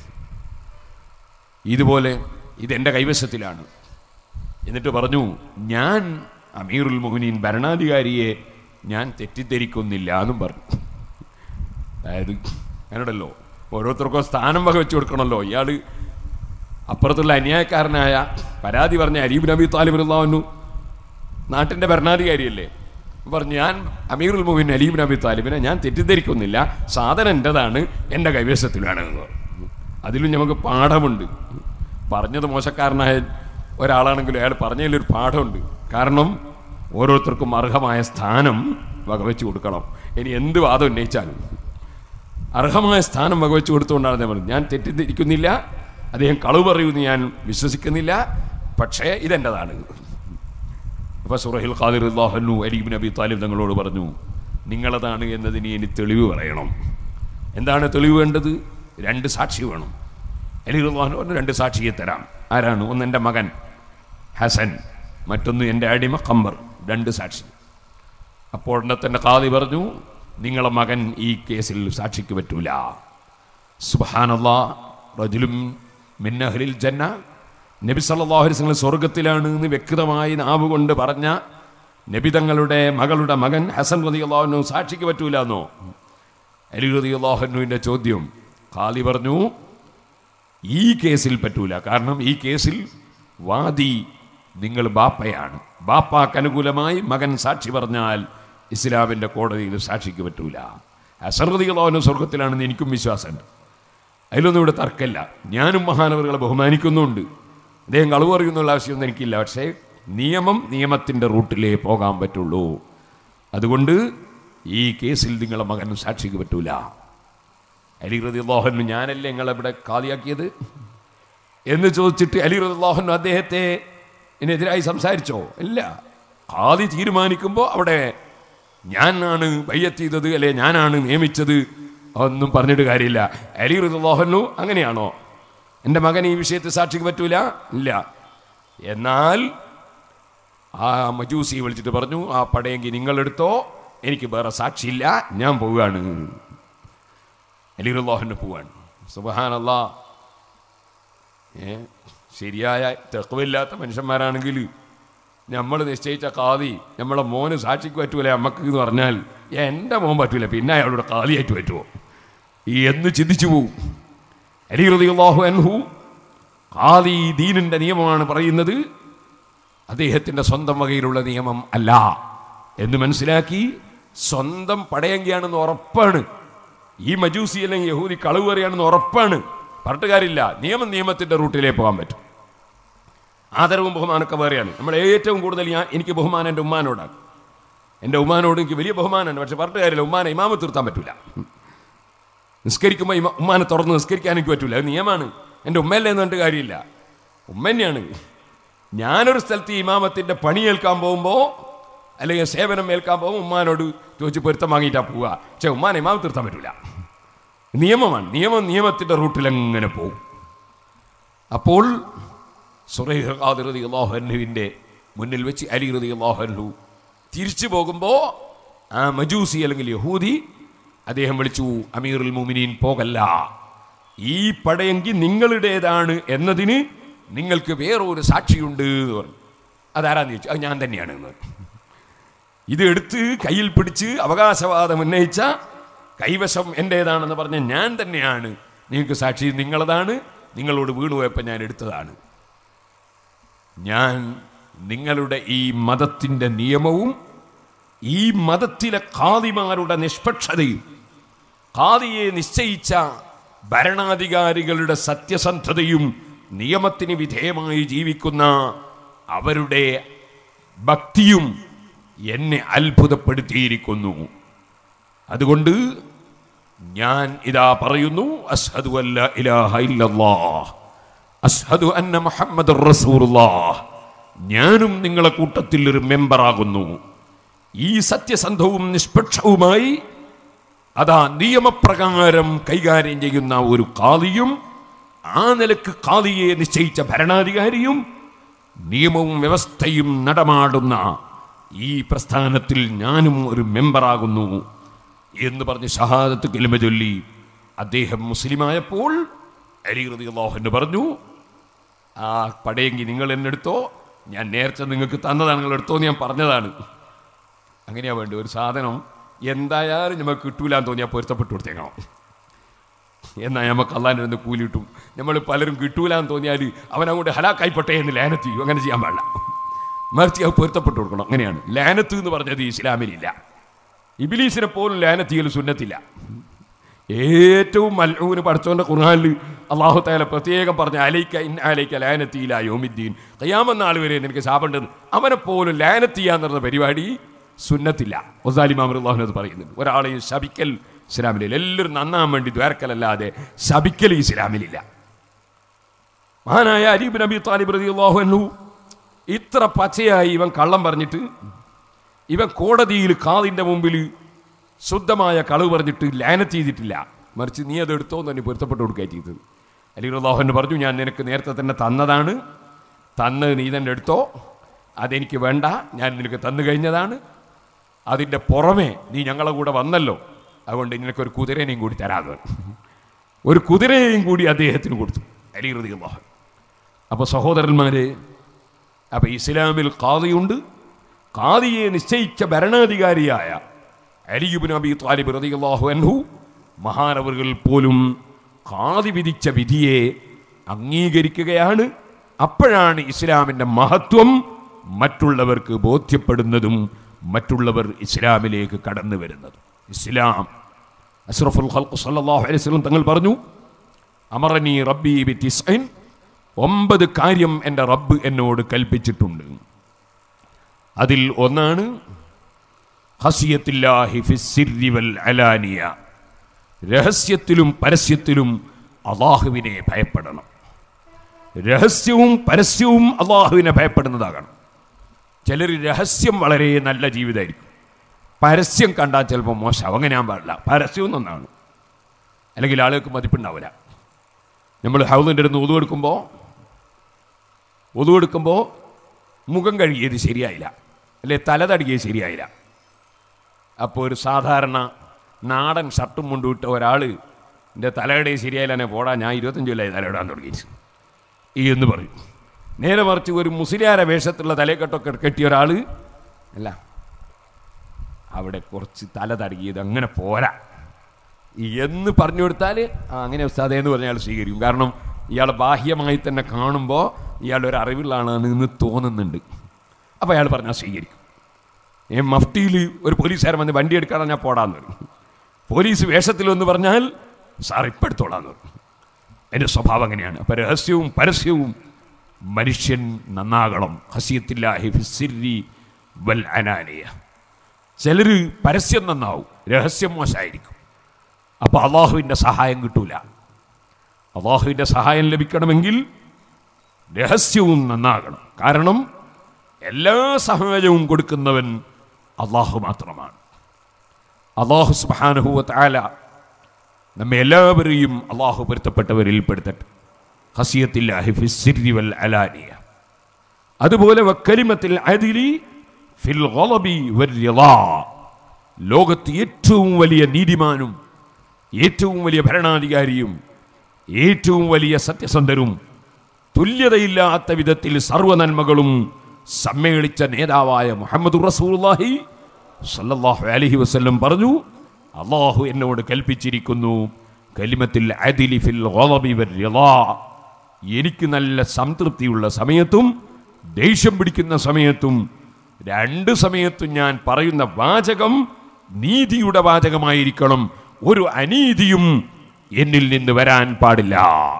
ഇതുപോലെ ഇതെൻ്റെ കൈവശത്തിലാണ് എന്നിട്ട് പറഞ്ഞു ഞാൻ അമീറുൽ മുഹനീൻ ഭരണാധികാരിയെ ഞാൻ തെറ്റിദ്ധരിക്കുന്നില്ല എന്നും പറഞ്ഞു അതായത് അങ്ങനെയുണ്ടല്ലോ ഓരോരുത്തർക്കും സ്ഥാനം വക വെച്ച് കൊടുക്കണമല്ലോ ഇയാൾ അപ്പുറത്തുള്ള അന്യായക്കാരനായ പരാതി പറഞ്ഞ അരീബ് നബി താലിബിനുള്ളവനു നാട്ടിൻ്റെ ഭരണാധികാരിയല്ലേ പറഞ്ഞു ഞാൻ അമീറുൽ മുബിൻ അലീബ് നബി താലിബിനെ ഞാൻ തെറ്റിദ്ധരിക്കുന്നില്ല സാധനം എൻ്റെതാണ് എൻ്റെ കൈവശത്തിലാണ് എന്ന് പറഞ്ഞു അതിലും നമുക്ക് പാഠമുണ്ട് പറഞ്ഞത് മോശക്കാരനായ ഒരാളാണെങ്കിലും അയാൾ പറഞ്ഞതിലൊരു പാഠമുണ്ട് കാരണം ഓരോരുത്തർക്കും അർഹമായ സ്ഥാനം വകവെച്ച് കൊടുക്കണം ഇനി എന്ത് വാദം ഉന്നയിച്ചാലും അർഹമായ സ്ഥാനം വകവെച്ച് കൊടുത്തുകൊണ്ടാണ് ഞാൻ പറഞ്ഞത് ഞാൻ തെറ്റിദ്ധരിക്കുന്നില്ല അദ്ദേഹം കളവ് പറയുമെന്ന് ഞാൻ വിശ്വസിക്കുന്നില്ല പക്ഷേ ഇതെൻ്റെതാണ് അപ്പോൾ സുറഹിൽ ഖാദിർ അള്ളാഹു അലീബ് നബി താലിബ് തങ്ങളോട് പറഞ്ഞു നിങ്ങളതാണ് എന്നതിന് ഇനി തെളിവ് പറയണം എന്താണ് തെളിവ് വേണ്ടത് രണ്ട് സാക്ഷി വേണം അലി അള്ളാഹു പറഞ്ഞു രണ്ട് സാക്ഷിയെ തരാം ആരാണ് ഒന്ന് എൻ്റെ മകൻ ഹസൻ മറ്റൊന്ന് എൻ്റെ അടിമ കമ്പർ രണ്ട് സാക്ഷി അപ്പോൾ ഉടനെ തന്നെ ഖാദി പറഞ്ഞു നിങ്ങളെ മകൻ ഈ കേസിൽ സാക്ഷിക്ക് പറ്റൂല സുബാനല്ലാ റജുലും മിന്നഹലിൽ ജന്ന നബി സല്ലല്ലാഹു അലൈഹി വസല്ലം സ്വർഗത്തിലാണ് എന്ന് വ്യക്തമായി നാവ് കൊണ്ട് പറഞ്ഞ നബി തങ്ങളുടെ മകളുടെ മകൻ ഹസൻ റളിയല്ലാഹു സാക്ഷിക്ക് പറ്റൂല എന്നോ അലി റളിയല്ലാഹുവിൻ്റെ ചോദ്യം ഖാലി പറഞ്ഞു ഈ കേസിൽ പറ്റൂല കാരണം ഈ കേസിൽ വാദി നിങ്ങൾ ബാപ്പയാണ് ബാപ്പാക്ക് അനുകൂലമായി മകൻ സാക്ഷി പറഞ്ഞാൽ ഇസ്ലാമിൻ്റെ കോടതിയിൽ സാക്ഷിക്ക് പറ്റൂല അസർദികളോനും സ്വർഗത്തിലാണെന്ന് എനിക്കും വിശ്വാസമുണ്ട് അതിലൊന്നും ഇവിടെ തർക്കമില്ല ഞാനും മഹാനവറുകളെ ബഹുമാനിക്കുന്നുണ്ട് അദ്ദേഹം കളവ് പറയുന്നുള്ള ആവശ്യമൊന്നും എനിക്കില്ല പക്ഷേ നിയമം നിയമത്തിൻ്റെ റൂട്ടിലേ പോകാൻ പറ്റുള്ളൂ അതുകൊണ്ട് ഈ കേസിൽ നിങ്ങളെ മകൻ സാക്ഷിക്ക് പറ്റൂല അലി റദിള്ളാഹുനു ഞാനല്ലേ നിങ്ങളെ ഇവിടെ കാലിയാക്കിയത് എന്ന് ചോദിച്ചിട്ട് അലി റദിള്ളാഹുനു അദ്ദേഹത്തെ ഇതിനെതിരായി സംസാരിച്ചോ ഇല്ല ഖാദി തീരുമാനിക്കുമ്പോൾ അവിടെ ഞാനാണ് ബയ്യത്ത് ചെയ്തത് അല്ലെ ഞാനാണ് നിയമിച്ചത് ഒന്നും പറഞ്ഞിട്ട് കാര്യമില്ല അലി റദിള്ളാഹുനു അങ്ങനെയാണോ എൻ്റെ മകൻ ഈ വിഷയത്തിൽ സാക്ഷിക്ക് പറ്റൂല ഇല്ല എന്നാൽ ആ മജൂസി വിളിച്ചിട്ട് പറഞ്ഞു ആ പടയെങ്കിൽ നിങ്ങളെടുത്തോ എനിക്ക് വേറെ സാക്ഷിയില്ല ഞാൻ പോവുകയാണ് അലിറുല്ലാഹിന് പോവാണ് സുബഹാനല്ലാ ഏ ശരിയായ തെക്കവില്ലാത്ത മനുഷ്യന്മാരാണെങ്കിൽ നമ്മൾ നിശ്ചയിച്ച കാതി നമ്മളെ മോന് സാക്ഷിക്ക് പറ്റൂല അമ്മക്ക് എന്ന് പറഞ്ഞാൽ എൻ്റെ മോൻ പറ്റൂല പിന്നെ അയാളുടെ കാതിയായിട്ട് പറ്റുമോ എന്ന് ചിന്തിച്ചു പോവും അലി റളിയല്ലാഹു അൻഹു ഖാദി ദീനിന്റെ നിയമമാണ് പറയുന്നത് അദ്ദേഹത്തിൻ്റെ സ്വന്തം വകയിലുള്ള നിയമം അല്ല എന്ന് മനസ്സിലാക്കി സ്വന്തം പടയങ്കിയാണെന്ന് ഉറപ്പാണ് ഈ മജൂസി അല്ലെങ്കിൽ യഹൂദി കളവ് പറയുകയാണെന്ന് ഉറപ്പാണ് പറഞ്ഞിട്ടുകാരില്ല നിയമം നിയമത്തിൻ്റെ റൂട്ടിലേ പോകാൻ പറ്റും ആദരവും ബഹുമാനമൊക്കെ വേറെയാണ് നമ്മൾ ഏറ്റവും കൂടുതൽ ഞാൻ എനിക്ക് ബഹുമാനം എൻ്റെ ഉമ്മാനോടാണ് എൻ്റെ ഉമ്മാനോട് എനിക്ക് വലിയ ബഹുമാനമാണ് പക്ഷെ പറഞ്ഞിട്ട് കാര്യമില്ല ഉമ്മാനെ ഇമാമ തീർത്താൻ പറ്റില്ല നിസ്കരിക്കുമ്പോൾ ഇമ ഉമ്മാനെ തുറന്ന് നിസ്കരിക്കാൻ എനിക്ക് പറ്റില്ല അത് നിയമമാണ് എൻ്റെ ഉമ്മയല്ലേ എന്ന് പറഞ്ഞിട്ട് കാര്യമില്ല ഉമ്മ തന്നെയാണ് ഞാനൊരു സ്ഥലത്ത് ഈ ഇമാമത്തിൻ്റെ പണിയേൽക്കാൻ പോകുമ്പോൾ അല്ലെങ്കിൽ സേവനം ഏൽക്കാൻ പോകുമ്പോൾ ഉമ്മാനോട് ചോദിച്ച് പൊരുത്തം വാങ്ങിയിട്ടാണ് പോവുക പക്ഷേ ഉമ്മാനെ ഇമാമ തീർത്താൻ പറ്റില്ല നിയമമാണ് നിയമം നിയമത്തിൻ്റെ റൂട്ടിൽ എങ്ങനെ പോകും അപ്പോൾ സുറൈഹ് റതി അള്ളാഹുവിൻ്റെ മുന്നിൽ വെച്ച് അലി റതി അള്ളാഹു തിരിച്ചു പോകുമ്പോൾ ആ മജൂസി അല്ലെങ്കിൽ യഹൂദി അദ്ദേഹം വിളിച്ചു അമീറുൽ മുമിനീൻ പോകല്ല ഈ പടയെങ്കിൽ നിങ്ങളുടേതാണ് എന്നതിന് നിങ്ങൾക്ക് വേറൊരു സാക്ഷിയുണ്ട് എന്ന് പറഞ്ഞു അതാരാന്ന് ചോദിച്ചു അത് ഞാൻ തന്നെയാണ് എന്ന് പറഞ്ഞു ഇത് എടുത്ത് കയ്യിൽ പിടിച്ച് അവകാശവാദം ഉന്നയിച്ച കൈവശം എൻ്റേതാണെന്ന് പറഞ്ഞ ഞാൻ തന്നെയാണ് നിങ്ങൾക്ക് സാക്ഷി നിങ്ങളതാണ് നിങ്ങളോട് വീണുപോയപ്പോൾ ഞാൻ എടുത്തതാണ് ഞാൻ നിങ്ങളുടെ ഈ മതത്തിൻ്റെ നിയമവും ഈ മതത്തിലെ ഖാദിമാരുടെ നിഷ്പക്ഷതയും ഖാദിയെ നിശ്ചയിച്ച ഭരണാധികാരികളുടെ സത്യസന്ധതയും നിയമത്തിന് വിധേയമായി ജീവിക്കുന്ന അവരുടെ ഭക്തിയും എന്നെ അത്ഭുതപ്പെടുത്തിയിരിക്കുന്നു അതുകൊണ്ട് ഞാൻ ഇതാ പറയുന്നു അസ്ഹദു അല്ല ഇലാഹ ഇല്ലല്ലാഹ് അസ്ഹദു അന്ന മുഹമ്മദ് റസൂലുള്ളാഹ് ഞാനും നിങ്ങളെ കൂട്ടത്തിൽ ഒരു മെമ്പറാകുന്നു ഈ സത്യസന്ധവും നിഷ്പക്ഷവുമായി അതാ നിയമപ്രകാരം കൈകാര്യം ചെയ്യുന്ന ഒരു കാളിയും ആ നിലക്ക് കാളിയെ നിശ്ചയിച്ച ഭരണാധികാരിയും നിയമവും വ്യവസ്ഥയും നടമാടുന്ന ഈ പ്രസ്ഥാനത്തിൽ ഞാനും ഒരു മെമ്പറാകുന്നു എന്ന് പറഞ്ഞ് ഷഹാദത്ത് കിലിമ ചൊല്ലി അദ്ദേഹം മുസ്ലിമായപ്പോൾ അലി റളിയല്ലാഹു പറഞ്ഞു ആ പടയെങ്കിൽ നിങ്ങൾ എന്നെ എടുത്തോ ഞാൻ നേരത്തെ നിങ്ങൾക്ക് തന്നതാണ് നിങ്ങൾ എടുത്തോ എന്ന് ഞാൻ പറഞ്ഞതാണ് അങ്ങനെയാ വേണ്ടി ഒരു സാധനം എന്തായാലും നമുക്ക് കിട്ടൂലെന്ന് തോന്നിയാൽ പൊരുത്തപ്പെട്ടു കൊടുത്തേക്കണം എന്നാൽ നമുക്ക് അള്ളാൻ്റെ നിന്ന് കൂലി കിട്ടും നമ്മൾ പലരും കിട്ടൂലെന്ന് തോന്നിയാൽ അവനങ്ങോട്ട് ഹലാക്കായിപ്പെട്ടെ എന്ന് ലാനത്ത് ചെയ്യും അങ്ങനെ ചെയ്യാൻ പാടില്ല മറിച്ച് അത് പൊരുത്തപ്പെട്ടു കൊടുക്കണം അങ്ങനെയാണ് ലാനത്ത് എന്ന് പറഞ്ഞത് ഇസ്ലാമിലില്ല ഇബിലീസിനെ പോലും ലാനത്ത് ചെയ്യൽ സുന്നത്തില്ല ഏറ്റവും മല്ലൂന് പഠിച്ചോന്റെ ഖുർആാനിൽ അള്ളാഹു താല പ്രത്യേകം പറഞ്ഞ അലൈക്ക ഇൻ അലൈക്ക ലാനത്തിയില്ല യോമിദ്ദീൻ കയ്യാമെന്ന ആൾ വരെ നിനക്ക് ശാപുണ്ടെന്ന് അവനെ പോലും ലാനത്ത് ചെയ്യാന്ന് പറഞ്ഞ പരിപാടി സുന്നത്തില്ല ഒസാലിമാമർ അള്ളാഹുന അത് പറയുന്നുണ്ട് ഒരാളെയും ശപിക്കൽ ഇസ്ലാമിലില്ല എല്ലാവരും നന്നാൻ വേണ്ടി ദ്വാരക്കലല്ലാതെ ശപിക്കൽ ഇസ്ലാമിലില്ല മഹാനായ അരീബ് നബി താലിബ് റതി അള്ളാഹു ഇത്ര പച്ചയായി ഇവൻ കള്ളം പറഞ്ഞിട്ട് ഇവൻ കോടതിയിൽ കാതിൻ്റെ മുമ്പിൽ ശുദ്ധമായ കളവ് പറഞ്ഞിട്ട് ലാനത്ത് ചെയ്തിട്ടില്ല മറിച്ച് നീ അത് എടുത്തോ എന്ന് തന്നെ പൊരുത്തപ്പെട്ട് കൊടുക്കുകയാണ് ചെയ്തത് അലി റല്ലാഹുവിന് പറഞ്ഞു ഞാൻ നിനക്ക് നേരത്തെ തന്നെ തന്നതാണ് തന്ന് നീ തന്നെ എടുത്തോ അതെനിക്ക് വേണ്ട ഞാൻ നിനക്ക് തന്നു കഴിഞ്ഞതാണ് അതിൻ്റെ പുറമെ നീ ഞങ്ങളെ കൂടെ വന്നല്ലോ അതുകൊണ്ട് നിനക്കൊരു കുതിരനെയും കൂടി തരാതെ ഒരു കുതിരയെയും കൂടി അദ്ദേഹത്തിന് കൊടുത്തു അലി റതി അള്ളാഹു അപ്പോൾ സഹോദരന്മാരെ അപ്പോൾ ഇസ്ലാമിൽ കാതിയുണ്ട് കാദിയെ നിശ്ചയിച്ച ഭരണാധികാരിയായ അലിയുബിൻ അബി താലിബ് റളിയല്ലാഹു അൻഹു മഹാനവറുകൾ പോലും കാതി വിധിച്ച വിധിയെ അംഗീകരിക്കുകയാണ് അപ്പോഴാണ് ഇസ്ലാമിൻ്റെ മഹത്വം മറ്റുള്ളവർക്ക് ബോധ്യപ്പെടുന്നതും മറ്റുള്ളവർ ഇസ്ലാമിലേക്ക് കടന്നു വരുന്നതും ഇസ്ലാം അഷ്റഫുൽ ഖൽഖ് സല്ലല്ലാഹു അലൈഹി വസല്ലം തങ്ങൾ പറഞ്ഞു അമറനി റബ്ബി ബി തിസ്ഇൻ ഒമ്പത് കാര്യം എൻ്റെ റബ്ബ് എന്നോട് കൽപ്പിച്ചിട്ടുണ്ട് അതിൽ ഒന്നാണ് ഹസിയത്തില്ലാഹി ഫിസ്സിരി വൽ അലാനിയ രഹസ്യത്തിലും പരസ്യത്തിലും അള്ളാഹുവിനെ ഭയപ്പെടണം രഹസ്യവും പരസ്യവും അള്ളാഹുവിനെ ഭയപ്പെടുന്നതാകണം ചിലർ രഹസ്യം വളരെ നല്ല ജീവിതമായിരിക്കും പരസ്യം കണ്ടാൽ ചിലപ്പോൾ മോശം അങ്ങനെ ഞാൻ പാടില്ല പരസ്യം ഒന്നാണ് അല്ലെങ്കിൽ ആളുകൾക്ക് മതിപ്പുണ്ടാവില്ല നമ്മൾ ഹൗദിൻ്റെ അടുത്ത് ഒതു കൊടുക്കുമ്പോൾ ഒതു കൊടുക്കുമ്പോൾ മുഖം കഴുകിയത് ശരിയായില്ല അല്ലെ തല തടിയത് ശരിയായില്ല അപ്പോൾ ഒരു സാധാരണ നാടൻ ഷർട്ടും മുണ്ടിട്ട ഒരാൾ എൻ്റെ തലയുടെ ശരിയായില്ല എന്നെ പോടാ ഞാൻ ഇരുപത്തഞ്ച് കൊല്ലായി തലയിടാൻ തുടങ്ങിയിട്ട് ഈ എന്ന് പറയും നേരെ മറിച്ച് ഒരു മുസ്ലിയാര വേഷത്തിലുള്ള തലക്കെട്ടൊക്കെ കെട്ടിയ ഒരാൾ അല്ല അവിടെ കുറച്ച് തല തടകിയത് അങ്ങനെ പോരാ എന്ന് പറഞ്ഞു കൊടുത്താൽ ആ അങ്ങനെ ഉസ്താദേ എന്ന് പറഞ്ഞ അയാൾ സ്വീകരിക്കും കാരണം ഇയാൾ ബാഹ്യമായി തന്നെ കാണുമ്പോൾ ഇയാൾ ഒരു അറിവുള്ളാണെന്ന് എന്ന് തോന്നുന്നുണ്ട് അപ്പോൾ അയാൾ പറഞ്ഞാൽ സ്വീകരിക്കും ഏ മഫ്റ്റിയിൽ ഒരു പോലീസുകാരൻ വന്ന് വണ്ടി എടുക്കാൻ ഞാൻ പോടാന്ന് പറയും പോലീസ് വേഷത്തിൽ എന്ന് പറഞ്ഞാൽ സാർ ഇപ്പം എടുത്തോളാന്ന് പറയും എൻ്റെ സ്വഭാവം അങ്ങനെയാണ് അപ്പം രഹസ്യവും പരസ്യവും മനുഷ്യൻ നന്നാകണം ഹസിയത്തില്ലാഹി ഫിസ്സിരി വൽ അനാനിയ ചിലർ പരസ്യം നന്നാവും രഹസ്യം മോശമായിരിക്കും അപ്പോൾ അള്ളാഹുവിൻ്റെ സഹായം കിട്ടൂല അള്ളാഹുവിൻ്റെ സഹായം ലഭിക്കണമെങ്കിൽ രഹസ്യവും നന്നാകണം കാരണം എല്ലാ സഹായവും കൊടുക്കുന്നവൻ അള്ളാഹു മാത്രമാണ് അള്ളാഹു സുബാനുഹൂവത്ത് ആല നമ്മെ എല്ലാവരെയും അള്ളാഹു പൊരുത്തപ്പെട്ടവരിൽ പെടുത്തട്ടെ ഹസിയത്തില്ലാഹി ഫിസ്സിരി വൽ അലാനിയ അതുപോലെ വക്കലിമത്തിൽ അദിലി ഫിൽ ഗളബി വൽറിളാ ലോകത്ത് ഏറ്റവും വലിയ നീതിമാനും ഏറ്റവും വലിയ ഭരണാധികാരിയും ഏറ്റവും വലിയ സത്യസന്ധരും തുല്യതയില്ലാത്ത വിധത്തിൽ സർവനന്മകളും സമ്മേളിച്ച നേതാവായ മുഹമ്മദ് റസൂലുള്ളാഹി സല്ലല്ലാഹു അലൈഹി വസല്ലം പറഞ്ഞു അള്ളാഹു എന്നോട് കൽപ്പിച്ചിരിക്കുന്നു കലിമത്തിൽ അദിലി ഫിൽ ഗളബി വൽറിളാ എനിക്ക് നല്ല സംതൃപ്തിയുള്ള സമയത്തും ദേഷ്യം പിടിക്കുന്ന സമയത്തും രണ്ട് സമയത്തും ഞാൻ പറയുന്ന വാചകം നീതിയുടെ വാചകമായിരിക്കണം ഒരു അനീതിയും എന്നിൽ നിന്ന് വരാൻ പാടില്ല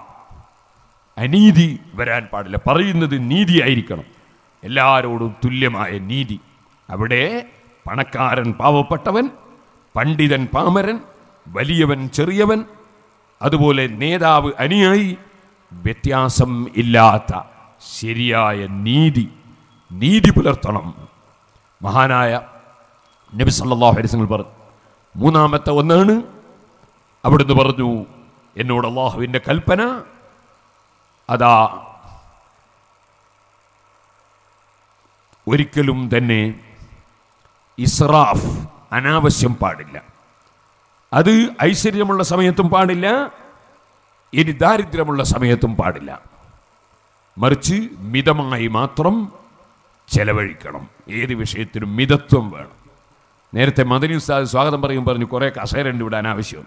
അനീതി വരാൻ പാടില്ല പറയുന്നത് നീതിയായിരിക്കണം എല്ലാവരോടും തുല്യമായ നീതി അവിടെ പണക്കാരൻ പാവപ്പെട്ടവൻ പണ്ഡിതൻ പാമരൻ വലിയവൻ ചെറിയവൻ അതുപോലെ നേതാവ് അനുയായി വ്യത്യാസം ഇല്ലാത്ത ശരിയായ നീതി നീതി പുലർത്തണം മഹാനായ നബി സല്ലല്ലാഹു അലൈഹി വസല്ലം പറഞ്ഞു മൂന്നാമത്തെ ഒന്നാണ് അവിടുന്ന് പറഞ്ഞു എന്നോട് അള്ളാഹുവിൻ്റെ കൽപ്പന അതാ ഒരിക്കലും തന്നെ ഇസ്രാഫ് അനാവശ്യം പാടില്ല അത് ഐശ്വര്യമുള്ള സമയത്തും പാടില്ല ഇനി ദാരിദ്ര്യമുള്ള സമയത്തും പാടില്ല മറിച്ച് മിതമായി മാത്രം ചെലവഴിക്കണം ഏത് വിഷയത്തിനും മിതത്വം വേണം നേരത്തെ മദനി ഉസ്താദ് സ്വാഗതം പറയും പറഞ്ഞു കുറേ കസേരണ്ട് ഇവിടെ അനാവശ്യം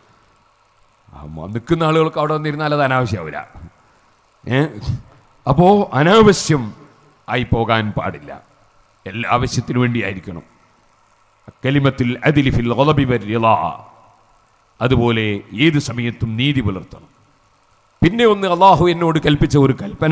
ആ, മ- നിൽക്കുന്ന ആളുകൾക്ക് അവിടെ വന്നിരുന്നാൽ അത് അനാവശ്യമാവില്ല ഏ അപ്പോൾ അനാവശ്യം ആയി പോകാൻ പാടില്ല എല്ലാ ആവശ്യത്തിനു വേണ്ടിയായിരിക്കണം കലിമത്തിൽ അതിലിഫിൽ ഒളബി വരിള അതുപോലെ ഏത് സമയത്തും നീതി പുലർത്തണം പിന്നെ ഒന്ന് അള്ളാഹു എന്നോട് കൽപ്പിച്ച ഒരു കൽപ്പന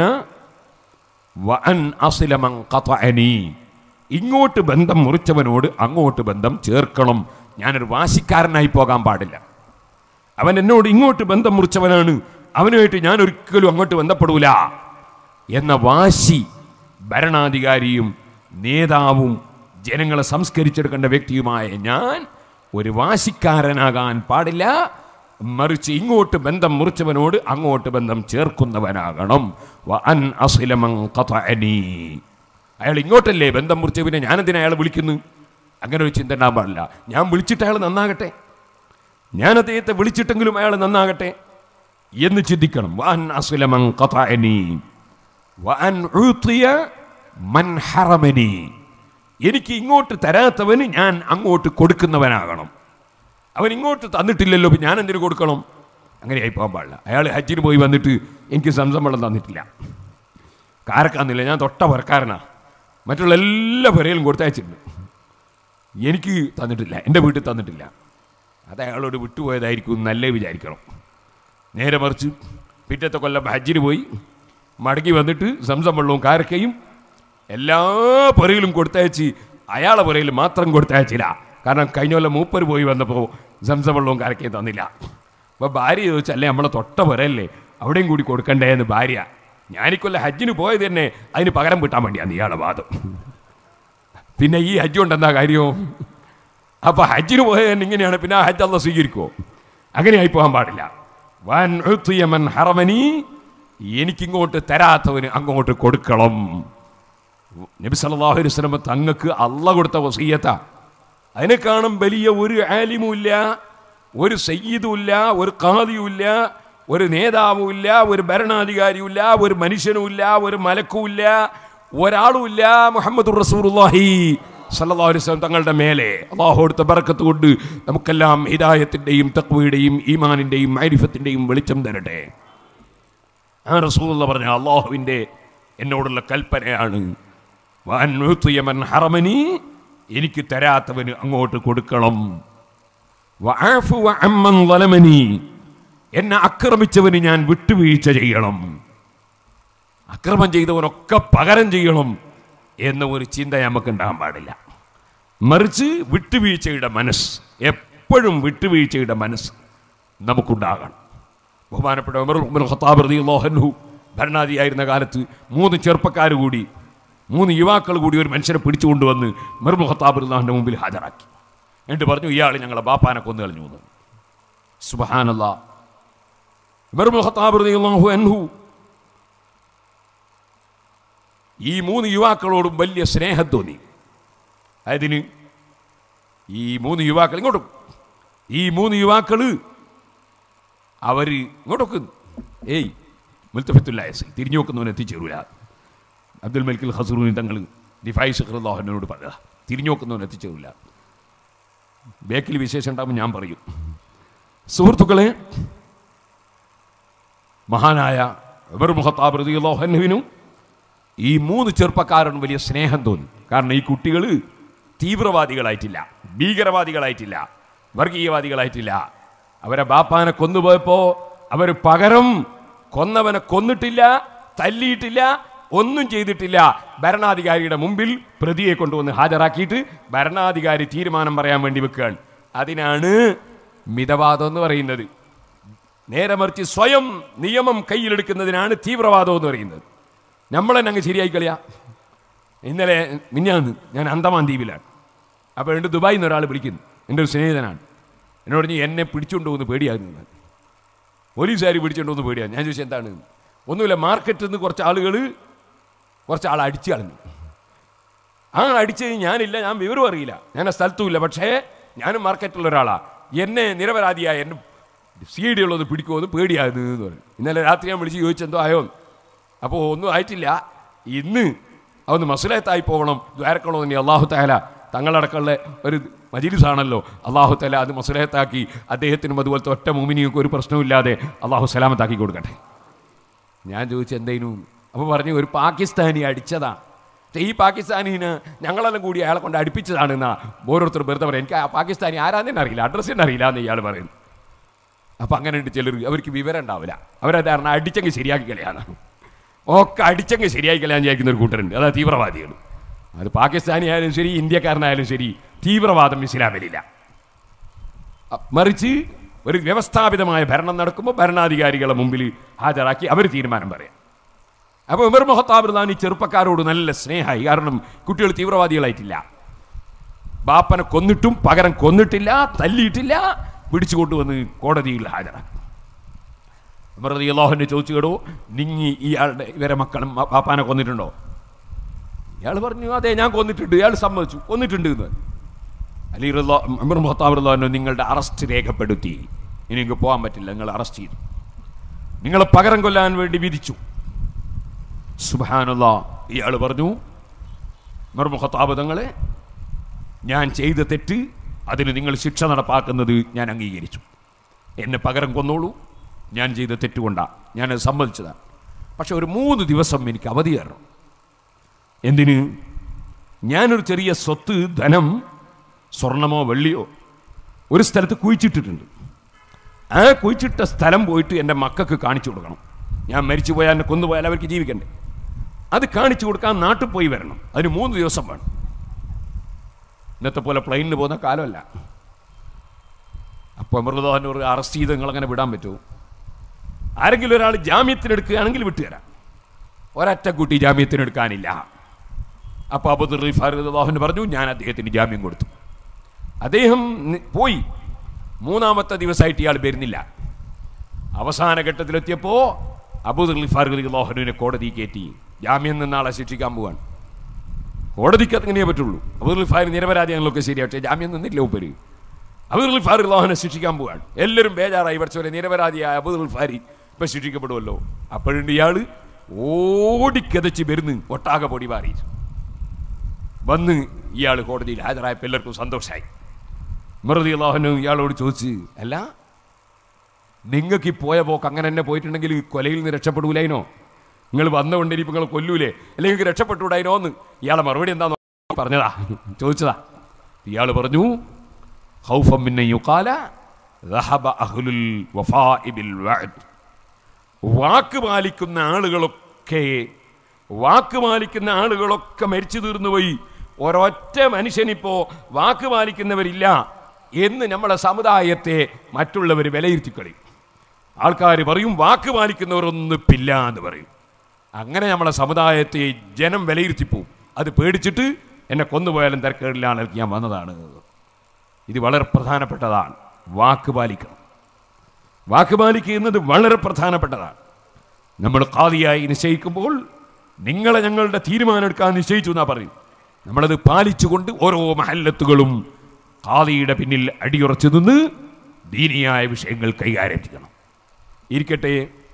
വഅൻ അസ്ലമൻ ഖതഅനി. ഇങ്ങോട്ട് ബന്ധം മുറിച്ചവനോട് അങ്ങോട്ട് ബന്ധം ചേർക്കണം ഞാനൊരു വാശിക്കാരനായി പോകാൻ പാടില്ല അവൻ എന്നോട് ഇങ്ങോട്ട് ബന്ധം മുറിച്ചവനാണ് അവനുമായിട്ട് ഞാൻ ഒരിക്കലും അങ്ങോട്ട് ബന്ധപ്പെടൂല എന്ന വാശി ഭരണാധികാരിയും നേതാവും ജനങ്ങളെ സംസ്കരിച്ചെടുക്കേണ്ട വ്യക്തിയുമായ ഞാൻ ഒരു വാശിക്കാരനാകാൻ പാടില്ല മറിച്ച് ഇങ്ങോട്ട് ബന്ധം മുറിച്ചവനോട് അങ്ങോട്ട് ബന്ധം ചേർക്കുന്നവനാകണം വ അൻ അസ്ലമൻ ഖതഅനി. അയാൾ ഇങ്ങോട്ടല്ലേ ബന്ധം മുറിച്ച പിന്നെ ഞാനെന്തിനാ അയാളെ വിളിക്കുന്നു അങ്ങനെ ഒരു ചിന്ത ഉണ്ടാകാൻ പാടില്ല ഞാൻ വിളിച്ചിട്ട് അയാൾ നന്നാകട്ടെ ഞാൻ അദ്ദേഹത്തെ വിളിച്ചിട്ടെങ്കിലും അയാൾ നന്നാകട്ടെ എന്ന് ചിന്തിക്കണം വഅൻ അസ്ലമൻ ഖതഅനി. വഅൻ ഉഅ്തിയ മൻ ഹറമനി. എനിക്ക് ഇങ്ങോട്ട് തരാത്തവന് ഞാൻ അങ്ങോട്ട് കൊടുക്കുന്നവനാകണം അവൻ ഇങ്ങോട്ട് തന്നിട്ടില്ലല്ലോ പിന്നെ ഞാൻ എന്തിനു കൊടുക്കണം അങ്ങനെ ആയി പോകാൻ പാടില്ല അയാൾ ഹജ്ജിന് പോയി വന്നിട്ട് എനിക്ക് സംസം വെള്ളം തന്നിട്ടില്ല കാരക്കാന്നില്ല ഞാൻ തൊട്ട പുറക്കാരനാ മറ്റുള്ള എല്ലാ പുരയിലും കൊടുത്തയച്ചിട്ടുണ്ട് എനിക്ക് തന്നിട്ടില്ല എൻ്റെ വീട്ടിൽ തന്നിട്ടില്ല അത് അയാളോട് വിട്ടുപോയതായിരിക്കും നല്ലേ വിചാരിക്കണം നേരെ മറിച്ച് പിറ്റത്തെ കൊല്ലം ഹജ്ജിന് പോയി മടങ്ങി വന്നിട്ട് സംസം വെള്ളവും കാരക്കയും എല്ലാ പുരയിലും കൊടുത്തയച്ച് അയാളെ പുരയിൽ മാത്രം കൊടുത്തയച്ചില്ല കാരണം കഴിഞ്ഞ കൊല്ലം മൂപ്പര് പോയി വന്നപ്പോൾ സംസം വെള്ളവും കാരക്കയും തന്നില്ല അപ്പോൾ ഭാര്യ ചോദിച്ചല്ലേ നമ്മളെ തൊട്ട പുരയല്ലേ അവിടെയും കൂടി കൊടുക്കണ്ടേ എന്ന് ഭാര്യ ഞാനിക്കൊല്ലം ഹജ്ജിന് പോയത് തന്നെ അതിന് പകരം കിട്ടാൻ വേണ്ടിയാണ് ഇയാളുടെ വാദം പിന്നെ ഈ ഹജ്ജ് കൊണ്ട് എന്താ കാര്യം അപ്പൊ ഹജ്ജിന് പോയത് തന്നെ ഇങ്ങനെയാണ് പിന്നെ ആ ഹജ്ജ് അല്ല സ്വീകരിക്കുമോ അങ്ങനെ ആയി പോകാൻ പാടില്ല വൻ ഉഅ്തിയ മൻ ഹറമനി എനിക്കിങ്ങോട്ട് തരാത്തവന് അങ്ങോട്ട് കൊടുക്കണം നബി സല്ലല്ലാഹു അലൈഹി വസല്ലം തങ്ങൾക്ക് അള്ള കൊടുത്ത വസീയത്ത അതിനെ കാണും വലിയ ഒരു ആലിമുമില്ല ഒരു സയ്യിദുമില്ല ഒരു ഖാദിയുമില്ല ഒരു നേതാവുമില്ല ഒരു ഭരണാധികാരിയുമില്ല ഒരു മനുഷ്യനുമില്ല ഒരു മലക്കുമില്ല ഒരാളുമില്ല മുഹമ്മദ് റസൂലുള്ളാഹി സല്ലല്ലാഹു അലൈഹി വസല്ലം തങ്ങളുടെ മേലെ അള്ളാഹു കൊടുത്ത ബറക്കത്ത് കൊണ്ട് നമുക്കെല്ലാം ഹിദായത്തിൻ്റെയും തക്വയുടെയും ഈമാനിൻ്റെയും മൈരിഫത്തിൻ്റെയും വെളിച്ചം തരട്ടെ ആ റസൂലുള്ള പറഞ്ഞ അള്ളാഹുവിൻ്റെ എന്നോടുള്ള കൽപ്പനയാണ് വഅൻ ഉഅ്തിയ മൻ ഹറമനി എനിക്ക് തരാത്തവന് അങ്ങോട്ട് കൊടുക്കണം വഅഫു അമ്മൻ ളലമനി എന്നെ ആക്രമിച്ചവന് ഞാൻ വിട്ടുവീഴ്ച ചെയ്യണം അക്രമം ചെയ്തവനൊക്കെ പകരം ചെയ്യണം എന്ന ഒരു ചിന്ത നമുക്ക് ഉണ്ടാകാൻ പാടില്ല മറിച്ച് വിട്ടുവീഴ്ചയുടെ മനസ്സ് എപ്പോഴും വിട്ടുവീഴ്ചയുടെ മനസ്സ് നമുക്കുണ്ടാകണം ബഹുമാനപ്പെട്ട ഉമർ ഉമർ ഖത്താബ് റളിയല്ലാഹു അൻഹു ഭരണാധിയായിരുന്ന കാലത്ത് മൂന്ന് ചെറുപ്പക്കാർ കൂടി മൂന്ന് യുവാക്കൾ കൂടി ഒരു മനുഷ്യനെ പിടിച്ചുകൊണ്ടുവന്ന് ഉമർ ഖത്താബ് റളിയല്ലാഹുവിൻ്റെ മുമ്പിൽ ഹാജരാക്കി എന്നിട്ട് പറഞ്ഞു ഇയാൾ ഞങ്ങളെ ബാപ്പാനെ കൊന്നു കളഞ്ഞു എന്ന് സുബഹാനല്ലാ ഉമർ ഖത്താബ് റളിയല്ലാഹു അൻഹു ഈ മൂന്ന് യുവാക്കളോടും വലിയ സ്നേഹം തോന്നി അതിന് ഈ മൂന്ന് യുവാക്കൾ ഇങ്ങോട്ടും ഈ മൂന്ന് യുവാക്കള് അവര് ഇങ്ങോട്ടൊക്കെ ഏയ് മുൽത്തഫത്തുല്ലായസ് തിരിഞ്ഞു നോക്കുന്നവൻ എത്തിച്ചേരൂല അബ്ദുൽ മലിക്കൽ ഹസറൂനി തങ്ങൾ ദിഫായി ഷഹ്റുല്ലാഹനോട് പറയുക തിരിഞ്ഞു നോക്കുന്നവൻ എത്തിച്ചേരൂല ബേക്കിൽ വിശേഷം ഉണ്ടാകുമ്പോൾ ഞാൻ പറയും സുഹൃത്തുക്കളെ മഹാനായ ഉമർ മുഹത്താബ് റളിയല്ലാഹുവിനും ഈ മൂന്ന് ചെറുപ്പക്കാരൻ വലിയ സ്നേഹം തോന്നി കാരണം ഈ കുട്ടികൾ തീവ്രവാദികളായിട്ടില്ല ഭീകരവാദികളായിട്ടില്ല വർഗീയവാദികളായിട്ടില്ല അവരെ ബാപ്പാനെ കൊന്നുപോയപ്പോ അവർ പകരം കൊന്നവനെ കൊന്നിട്ടില്ല തല്ലിയിട്ടില്ല ഒന്നും ചെയ്തിട്ടില്ല ഭരണാധികാരിയുടെ മുമ്പിൽ പ്രതിയെ കൊണ്ടുവന്ന് ഹാജരാക്കിയിട്ട് ഭരണാധികാരി തീരുമാനം പറയാൻ വേണ്ടി വെക്കുകയാണ് അതിനാണ് മിതവാദം എന്ന് പറയുന്നത് നേരെ മറിച്ച് സ്വയം നിയമം കയ്യിലെടുക്കുന്നതിനാണ് തീവ്രവാദം എന്ന് പറയുന്നത് നമ്മളെന്നെ അങ്ങ് ശരിയായി കളിയാ ഇന്നലെ മിഞ്ഞാന്ന് ഞാൻ അന്തമാൻ ദ്വീപിലാണ് അപ്പോൾ രണ്ട് ദുബായിൽ നിന്ന് ഒരാൾ വിളിക്കുന്നു എൻ്റെ ഒരു സ്നേഹിതനാണ് എന്നോട് പറഞ്ഞു എന്നെ പിടിച്ചുകൊണ്ട് പോകുന്ന പേടിയാകുന്നു പോലീസുകാർ പിടിച്ചുകൊണ്ട് പോകുന്ന പേടിയാണ് ഞാൻ ചോദിച്ചു എന്താണ് ഒന്നുമില്ല മാർക്കറ്റിൽ നിന്ന് കുറച്ച് ആളുകൾ കുറച്ച് ആൾ അടിച്ചു കളഞ്ഞു ആ അടിച്ചത് ഞാനില്ല ഞാൻ വിവരം അറിയില്ല ഞാൻ ആ സ്ഥലത്തുമില്ല പക്ഷേ ഞാനും മാർക്കറ്റിലുള്ള ഒരാളാണ് എന്നെ നിരപരാധിയായ എന്നെ സി ഡി ഉള്ളത് പിടിക്കുമെന്ന് പേടിയാകുന്നു എന്ന് പറഞ്ഞു ഇന്നലെ രാത്രി ഞാൻ വിളിച്ച് ചോദിച്ചെന്തോ ആയോ അപ്പോൾ ഒന്നും ആയിട്ടില്ല ഇന്ന് അതൊന്ന് മസുലത്തായി പോകണം ദ്വാരക്കണോ തന്നെ അള്ളാഹു താല തങ്ങളടക്കമുള്ള ഒരു മജിലിസാണല്ലോ അള്ളാഹു താല അത് മസുലത്താക്കി അദ്ദേഹത്തിനും അതുപോലത്തെ ഒറ്റ മൂമിനിയൊക്കെ ഒരു പ്രശ്നവുമില്ലാതെ അള്ളാഹു സലാമത്താക്കി കൊടുക്കട്ടെ ഞാൻ ചോദിച്ചു എന്തേനു അപ്പോൾ പറഞ്ഞു ഒരു പാകിസ്ഥാനി അടിച്ചതാ പക്ഷേ ഈ പാകിസ്ഥാനിന് ഞങ്ങളെല്ലാം കൂടി അയാളെ കൊണ്ട് അടുപ്പിച്ചതാണെന്നാ ഓരോരുത്തർ വെറുതെ പറയും എനിക്ക് ആ പാകിസ്ഥാനി ആരാന്നെന്നെ അറിയില്ല അഡ്രസ്സ് തന്നെ അറിയില്ല എന്ന് ഇയാൾ പറയുന്നു അപ്പം അങ്ങനെ ഉണ്ട് ചിലർ അവർക്ക് വിവരം ഉണ്ടാവില്ല അവരത് കാരണം അടിച്ചങ്ങ് ശരിയാക്കി കളയാണ് ഒക്കെ അടിച്ചങ്ങ് ശരിയാക്കി കളയാൻ വിചാരിക്കുന്ന ഒരു കൂട്ടരുണ്ട് അതാ തീവ്രവാദികൾ അത് പാകിസ്ഥാനി ആയാലും ശരി ഇന്ത്യക്കാരനായാലും ശരി തീവ്രവാദം ഇസ്ലാമിലില്ല അ- മറിച്ച് ഒരു വ്യവസ്ഥാപിതമായ ഭരണം നടക്കുമ്പോൾ ഭരണാധികാരികളെ മുമ്പിൽ ഹാജരാക്കി അവർ തീരുമാനം പറയാം അപ്പോൾ ഉമർ മൊഹത്താബുർദാൻ ഈ ചെറുപ്പക്കാരോട് നല്ല സ്നേഹമായി കാരണം കുട്ടികൾ തീവ്രവാദികളായിട്ടില്ല ബാപ്പനെ കൊന്നിട്ടും പകരം കൊന്നിട്ടില്ല തല്ലിയിട്ടില്ല പിടിച്ചു കൊണ്ടുവന്ന് കോടതിയിൽ ഹാജരാക്കി ഉമർ റതി അള്ളാഹുവിനെ ചോദിച്ചു കേടോ നിങ്ങി ഇയാളുടെ ഇവരെ മക്കളും ബാ- ബാപ്പാനെ കൊന്നിട്ടുണ്ടോ ഇയാൾ പറഞ്ഞു അതെ ഞാൻ കൊന്നിട്ടുണ്ട് ഇയാൾ സമ്മതിച്ചു കൊന്നിട്ടുണ്ട് എന്ന് അലി റല്ലാ ഉമർ മുഹത്താബുല്ലാനോ നിങ്ങളുടെ അറസ്റ്റ് രേഖപ്പെടുത്തി ഇനി നിങ്ങൾക്ക് പോകാൻ പറ്റില്ല നിങ്ങൾ അറസ്റ്റ് ചെയ്തു നിങ്ങളെ പകരം കൊല്ലാൻ വേണ്ടി വിധിച്ചു സുബാനുള്ള ഇയാൾ പറഞ്ഞു ഉമർ മുഹത്താബ് തങ്ങളെ ഞാൻ ചെയ്ത തെറ്റ് അതിന് നിങ്ങൾ ശിക്ഷ നടപ്പാക്കുന്നത് ഞാൻ അംഗീകരിച്ചു എന്നെ പകരം കൊന്നോളൂ ഞാൻ ചെയ്ത തെറ്റുകൊണ്ടാണ് ഞാൻ സമ്മതിച്ചതാണ് പക്ഷെ ഒരു മൂന്ന് ദിവസം എനിക്ക് അവധി തരണം എന്തിന് ഞാനൊരു ചെറിയ സ്വത്ത് ധനം സ്വർണമോ വെള്ളിയോ ഒരു സ്ഥലത്ത് കുഴിച്ചിട്ടിട്ടുണ്ട് ആ കുഴിച്ചിട്ട സ്ഥലം പോയിട്ട് എൻ്റെ മക്കൾക്ക് കാണിച്ചു കൊടുക്കണം ഞാൻ മരിച്ചു പോയാൽ എന്നെ കൊന്നുപോയാൽ അവർക്ക് ജീവിക്കണ്ടേ അത് കാണിച്ചു കൊടുക്കാൻ നാട്ടിൽ പോയി വരണം അതിന് മൂന്ന് ദിവസം വേണം ഇന്നത്തെ പോലെ പ്ലെയിനിന് പോകുന്ന കാലമല്ല അപ്പോൾ അമൃതോഹൻ ഒരു അറസ്റ്റ് ചെയ്ത് നിങ്ങളങ്ങനെ വിടാൻ പറ്റുമോ ആരെങ്കിലും ഒരാൾ ജാമ്യത്തിനെടുക്കുകയാണെങ്കിൽ വിട്ടുതരാം ഒരൊറ്റ കുട്ടി ജാമ്യത്തിനെടുക്കാനില്ല അപ്പോൾ അബുദുർ ഫാറുദ്ദാഹുന് പറഞ്ഞു ഞാൻ അദ്ദേഹത്തിന് ജാമ്യം കൊടുത്തു അദ്ദേഹം നി- പോയി മൂന്നാമത്തെ ദിവസമായിട്ട് ഇയാൾ വരുന്നില്ല അവസാന ഘട്ടത്തിലെത്തിയപ്പോൾ അബൂദുർ ഫാറുദ്ദാഹുവിനെ കോടതി കയറ്റി ജാമ്യം നിന്ന ആളെ ശിക്ഷിക്കാൻ പോവാണ് കോടതിക്ക് അതങ്ങനെ പറ്റുള്ളൂ അബൂദുൽ ഫാർ നിരപരാധികളൊക്കെ ശരിയാ പക്ഷേ ജാമ്യം നിന്നില്ല ഉപരി അബൂദുൽ ഫാർ അള്ളാഹുനെ ശിക്ഷിക്കാൻ പോവാണ് എല്ലാവരും ബേജാറായി പഠിച്ചവരെ നിരപരാധിയായ അബൂദുൽ ഫാരി ഇപ്പം ശിക്ഷിക്കപ്പെടുമല്ലോ അപ്പോഴുണ്ട് ഇയാൾ ഓടിക്കതച്ച് വരുന്ന് ഒട്ടാകെ പൊടി മാറി വന്ന് ഇയാൾ കോടതിയിൽ ഹാജരായപ്പോൾ എല്ലാവർക്കും സന്തോഷമായി മറുതി അള്ളാഹുന് ഇയാളോട് ചോദിച്ച് അല്ല നിങ്ങൾക്ക് ഈ പോയ പോക്ക് അങ്ങനെ തന്നെ പോയിട്ടുണ്ടെങ്കിൽ ഈ കൊലയിൽ നിന്ന് രക്ഷപ്പെടൂലായിനോ നിങ്ങൾ വന്നുകൊണ്ട് ഇനി നിങ്ങൾ കൊല്ലൂലേ അല്ലെങ്കിൽ നിങ്ങൾക്ക് രക്ഷപ്പെട്ടുകൂടായിനോ എന്ന് ഇയാളെ മറുപടി എന്താന്ന് പറഞ്ഞതാ ചോദിച്ചതാ ഇയാൾ പറഞ്ഞു ഖൗഫം മിന്ന യുഖാല ذهب أهل الوفاء بالوعد വാക്ക് പാലിക്കുന്ന ആളുകളൊക്കെ വാക്ക് പാലിക്കുന്ന ആളുകളൊക്കെ മരിച്ചു തീർന്നു പോയി ഒരൊറ്റ മനുഷ്യനിപ്പോ വാക്ക് പാലിക്കുന്നവരില്ല എന്ന് നമ്മളെ സമുദായത്തെ മറ്റുള്ളവർ വിലയിരുത്തിക്കളയും ആൾക്കാർ പറയും വാക്ക് പാലിക്കുന്നവരൊന്നും ഇപ്പില്ല എന്ന് പറയും അങ്ങനെ നമ്മളെ സമുദായത്തെ ജനം വിലയിരുത്തിപ്പോവും അത് പേടിച്ചിട്ട് എന്നെ കൊന്നുപോയാലും തിരക്കേടിലാണ് ഞാൻ വന്നതാണ് ഇത് വളരെ പ്രധാനപ്പെട്ടതാണ് വാക്ക് പാലിക്കണം വാക്ക് പാലിക്കുക എന്നത് വളരെ പ്രധാനപ്പെട്ടതാണ് നമ്മൾ കാതിയായി നിശ്ചയിക്കുമ്പോൾ നിങ്ങളെ ഞങ്ങളുടെ തീരുമാനം എടുക്കാൻ നിശ്ചയിച്ചു എന്നാ പറയും നമ്മളത് പാലിച്ചുകൊണ്ട് ഓരോ മഹല്ലത്തുകളും കാതിയുടെ പിന്നിൽ അടിയുറച്ചു നിന്ന് ദീനിയായ വിഷയങ്ങൾ കൈകാര്യം ചെയ്യണം ഇരിക്കട്ടെ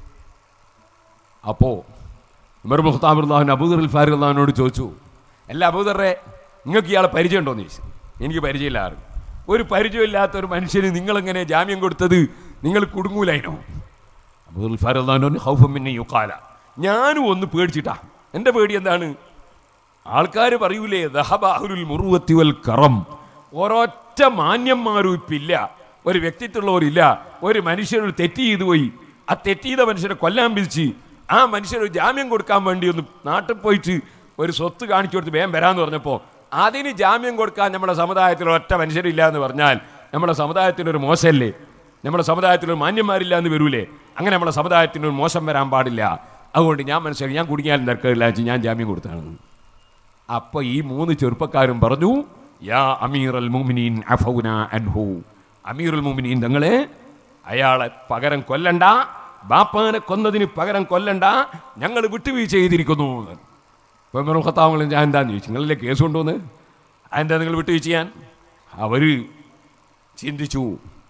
അപ്പോ ഉമർ മുഖ്താബുല്ലാഹുൻ അബൂദർ ഫാറുല്ലാഹിനോട് ചോദിച്ചു അല്ല അബൂദറെ നിങ്ങൾക്ക് ഇയാളെ പരിചയമുണ്ടോന്ന് ചോദിച്ചു എനിക്ക് പരിചയമില്ല ആരും ഒരു പരിചയമില്ലാത്ത ഒരു മനുഷ്യന് നിങ്ങളെങ്ങനെ ജാമ്യം കൊടുത്തത് നിങ്ങൾ കുടുങ്ങൂലായിനോ അബൂദുൽ ഫാറുല്ലാഹിനോട് ഹൗഫമിന്നെ യുക്കാല ഞാനും ഒന്ന് പേടിച്ചിട്ടാ എൻ്റെ പേടി എന്താണ് ആൾക്കാർ പറയൂലേ ദഹബാഹുൽ മുറുവത്തി വൽ കറം ഒരൊറ്റ മാന്യന്മാരും ഇപ്പില്ല ഒരു വ്യക്തിത്വമുള്ളവരില്ല ഒരു മനുഷ്യനൊരു തെറ്റ് ചെയ്തു പോയി ആ തെറ്റ് ചെയ്ത മനുഷ്യനെ കൊല്ലാൻ പിരിച്ച് ആ മനുഷ്യന് ഒരു ജാമ്യം കൊടുക്കാൻ വേണ്ടി ഒന്ന് നാട്ടിൽ പോയിട്ട് ഒരു സ്വത്ത് കാണിച്ചു കൊടുത്ത് വേഗം വരാമെന്ന് പറഞ്ഞപ്പോൾ അതിന് ജാമ്യം കൊടുക്കാൻ നമ്മുടെ സമുദായത്തിൽ ഒറ്റ മനുഷ്യരില്ല എന്ന് പറഞ്ഞാൽ നമ്മുടെ സമുദായത്തിനൊരു മോശമല്ലേ നമ്മുടെ സമുദായത്തിൽ ഒരു മാന്യന്മാരില്ല എന്ന് വരൂലേ അങ്ങനെ നമ്മുടെ സമുദായത്തിന് ഒരു മോശം വരാൻ പാടില്ല അതുകൊണ്ട് ഞാൻ മനസ്സിലാക്കി ഞാൻ കുടുങ്ങിയാലും തിരക്കില്ല വെച്ച് ഞാൻ ജാമ്യം കൊടുത്താണ് അപ്പൊ ഈ മൂന്ന് ചെറുപ്പക്കാരും പറഞ്ഞു യാ അമീർ അൽ മുമിനീൻ അഫൗന അൻഹു അമീറുൽ മുമിനീൻ തങ്ങളെ അയാളെ പകരം കൊല്ലണ്ട ബാപ്പാനെ കൊന്നതിന് പകരം കൊല്ലണ്ട ഞങ്ങൾ വിട്ടുവീഴ്ച ചെയ്തിരിക്കുന്നു ഇപ്പം ഖത്താവുകൾ ഞാൻ എന്താന്ന് ചോദിച്ചു നിങ്ങളിലെ കേസ് കൊണ്ടുവന്ന് അതെന്താ നിങ്ങൾ വിട്ടുവീഴ്ച ചെയ്യാൻ അവർ ചിന്തിച്ചു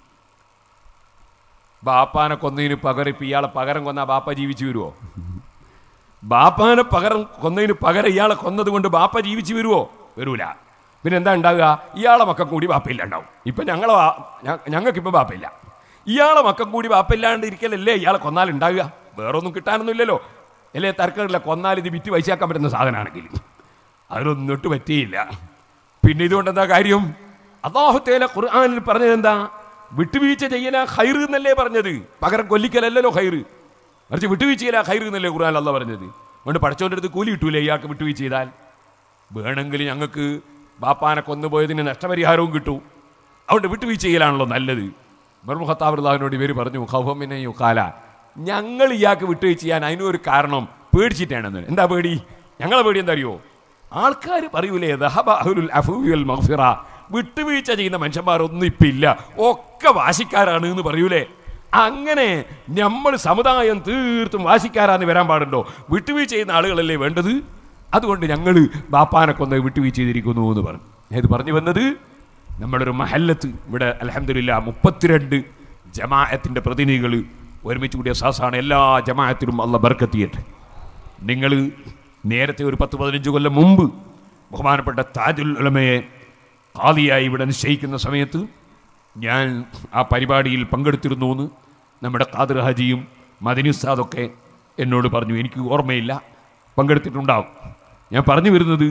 ബാപ്പാനെ കൊന്നതിന് പകരം ഇപ്പം ഇയാളെ പകരം കൊന്നാൽ ബാപ്പ ജീവിച്ചു വരുമോ ബാപ്പാനെ പകരം കൊന്നതിന് പകരം ഇയാളെ കൊന്നത് കൊണ്ട് ബാപ്പ ജീവിച്ചു വരുമോ വരൂല പിന്നെ എന്താ ഉണ്ടാവുക ഇയാളെ മക്കം കൂടി ബാപ്പയില്ല ഉണ്ടാവും ഇപ്പം ഞങ്ങളെ ഞങ്ങൾക്കിപ്പോൾ ബാപ്പയില്ല ഇയാളെ മക്കം കൂടി ബാപ്പയില്ലാണ്ട് ഇരിക്കലല്ലേ ഇയാളെ കൊന്നാൽ ഉണ്ടാവുക വേറൊന്നും കിട്ടാനൊന്നും ഇല്ലല്ലോ അല്ലേ തർക്കമില്ല കൊന്നാൽ ഇത് വിറ്റ് പൈസയാക്കാൻ പറ്റുന്ന സാധനമാണെങ്കിൽ അതിനൊന്നും ഒട്ട് പറ്റിയില്ല പിന്നെ ഇതുകൊണ്ട് എന്താ കാര്യം അള്ളാഹുത്തേല ഖുർആാനിൽ പറഞ്ഞത് എന്താ വിട്ടുവീഴ്ച ചെയ്യല ഹൈർ എന്നല്ലേ പറഞ്ഞത് പകരം കൊല്ലിക്കലല്ലോ ഹൈർ മറിച്ച് വിട്ടുവീഴ്ചയില്ല ഹൈർ എന്നല്ലേ ഖുർആൻ അല്ല പറഞ്ഞത് അതുകൊണ്ട് പഠിച്ചവൻ്റെ അടുത്ത് കൂലി കിട്ടൂലേ ഇയാൾക്ക് വിട്ടുവീഴ്ച ചെയ്താൽ വേണമെങ്കിൽ ഞങ്ങൾക്ക് ബാപ്പാനെ കൊന്നുപോയതിന് നഷ്ടപരിഹാരവും കിട്ടൂ അതുകൊണ്ട് വിട്ടുവീഴ്ച ചെയ്യലാണല്ലോ നല്ലത് മർമുഖത്താവൃതാവിനോട് ഇവർ പറഞ്ഞു ഹൗഹമിനെ യുക്കാല ഞങ്ങൾ ഇയാൾക്ക് വിട്ടുവീഴ്ച ചെയ്യാൻ അതിനൊരു കാരണം പേടിച്ചിട്ടാണെന്ന് എന്താ പേടി ഞങ്ങളെ പേടി എന്താ അറിയോ ആൾക്കാർ പറയൂലേ ദഹബ അഹ്ലുൽ അഫ്വി വൽ മഗ്ഫിറ വിട്ടുവീഴ്ച ചെയ്യുന്ന മനുഷ്യന്മാരൊന്നും ഇപ്പം ഇല്ല ഒക്കെ വാശിക്കാരാണ് എന്ന് പറയൂലേ അങ്ങനെ നമ്മൾ സമുദായം തീർത്തും വാശിക്കാരാന്ന് വരാൻ പാടുണ്ടോ വിട്ടുവീഴ്ച ചെയ്യുന്ന ആളുകളല്ലേ വേണ്ടത് അതുകൊണ്ട് ഞങ്ങൾ ബാപ്പാനെ കൊന്ന് വിട്ടുവീഴ്ച ചെയ്തിരിക്കുന്നു എന്ന് പറഞ്ഞു ഞാൻ ഇത് പറഞ്ഞു വന്നത് നമ്മുടെ ഒരു മഹല്ലത്ത് ഇവിടെ അലഹമില്ല മുപ്പത്തിരണ്ട് ജമാഅത്തിൻ്റെ പ്രതിനിധികൾ ഒരുമിച്ച് കൂടിയ സാസാണ് എല്ലാ ജമാഅത്തിലും അല്ല ബർക്കത്തിയട്ടെ നിങ്ങൾ നേരത്തെ ഒരു പത്ത് പതിനഞ്ച് കൊല്ലം മുമ്പ് ബഹുമാനപ്പെട്ട താജുൽ ഉലമയെ ഖാദിയായി ഇവിടെ നിശ്ചയിക്കുന്ന സമയത്ത് ഞാൻ ആ പരിപാടിയിൽ പങ്കെടുത്തിരുന്നു എന്ന് നമ്മുടെ ഖാദർ ഹാജിയും മദനിസാദൊക്കെ എന്നോട് പറഞ്ഞു എനിക്ക് ഓർമ്മയില്ല പങ്കെടുത്തിട്ടുണ്ടാവും ഞാൻ പറഞ്ഞു വരുന്നത്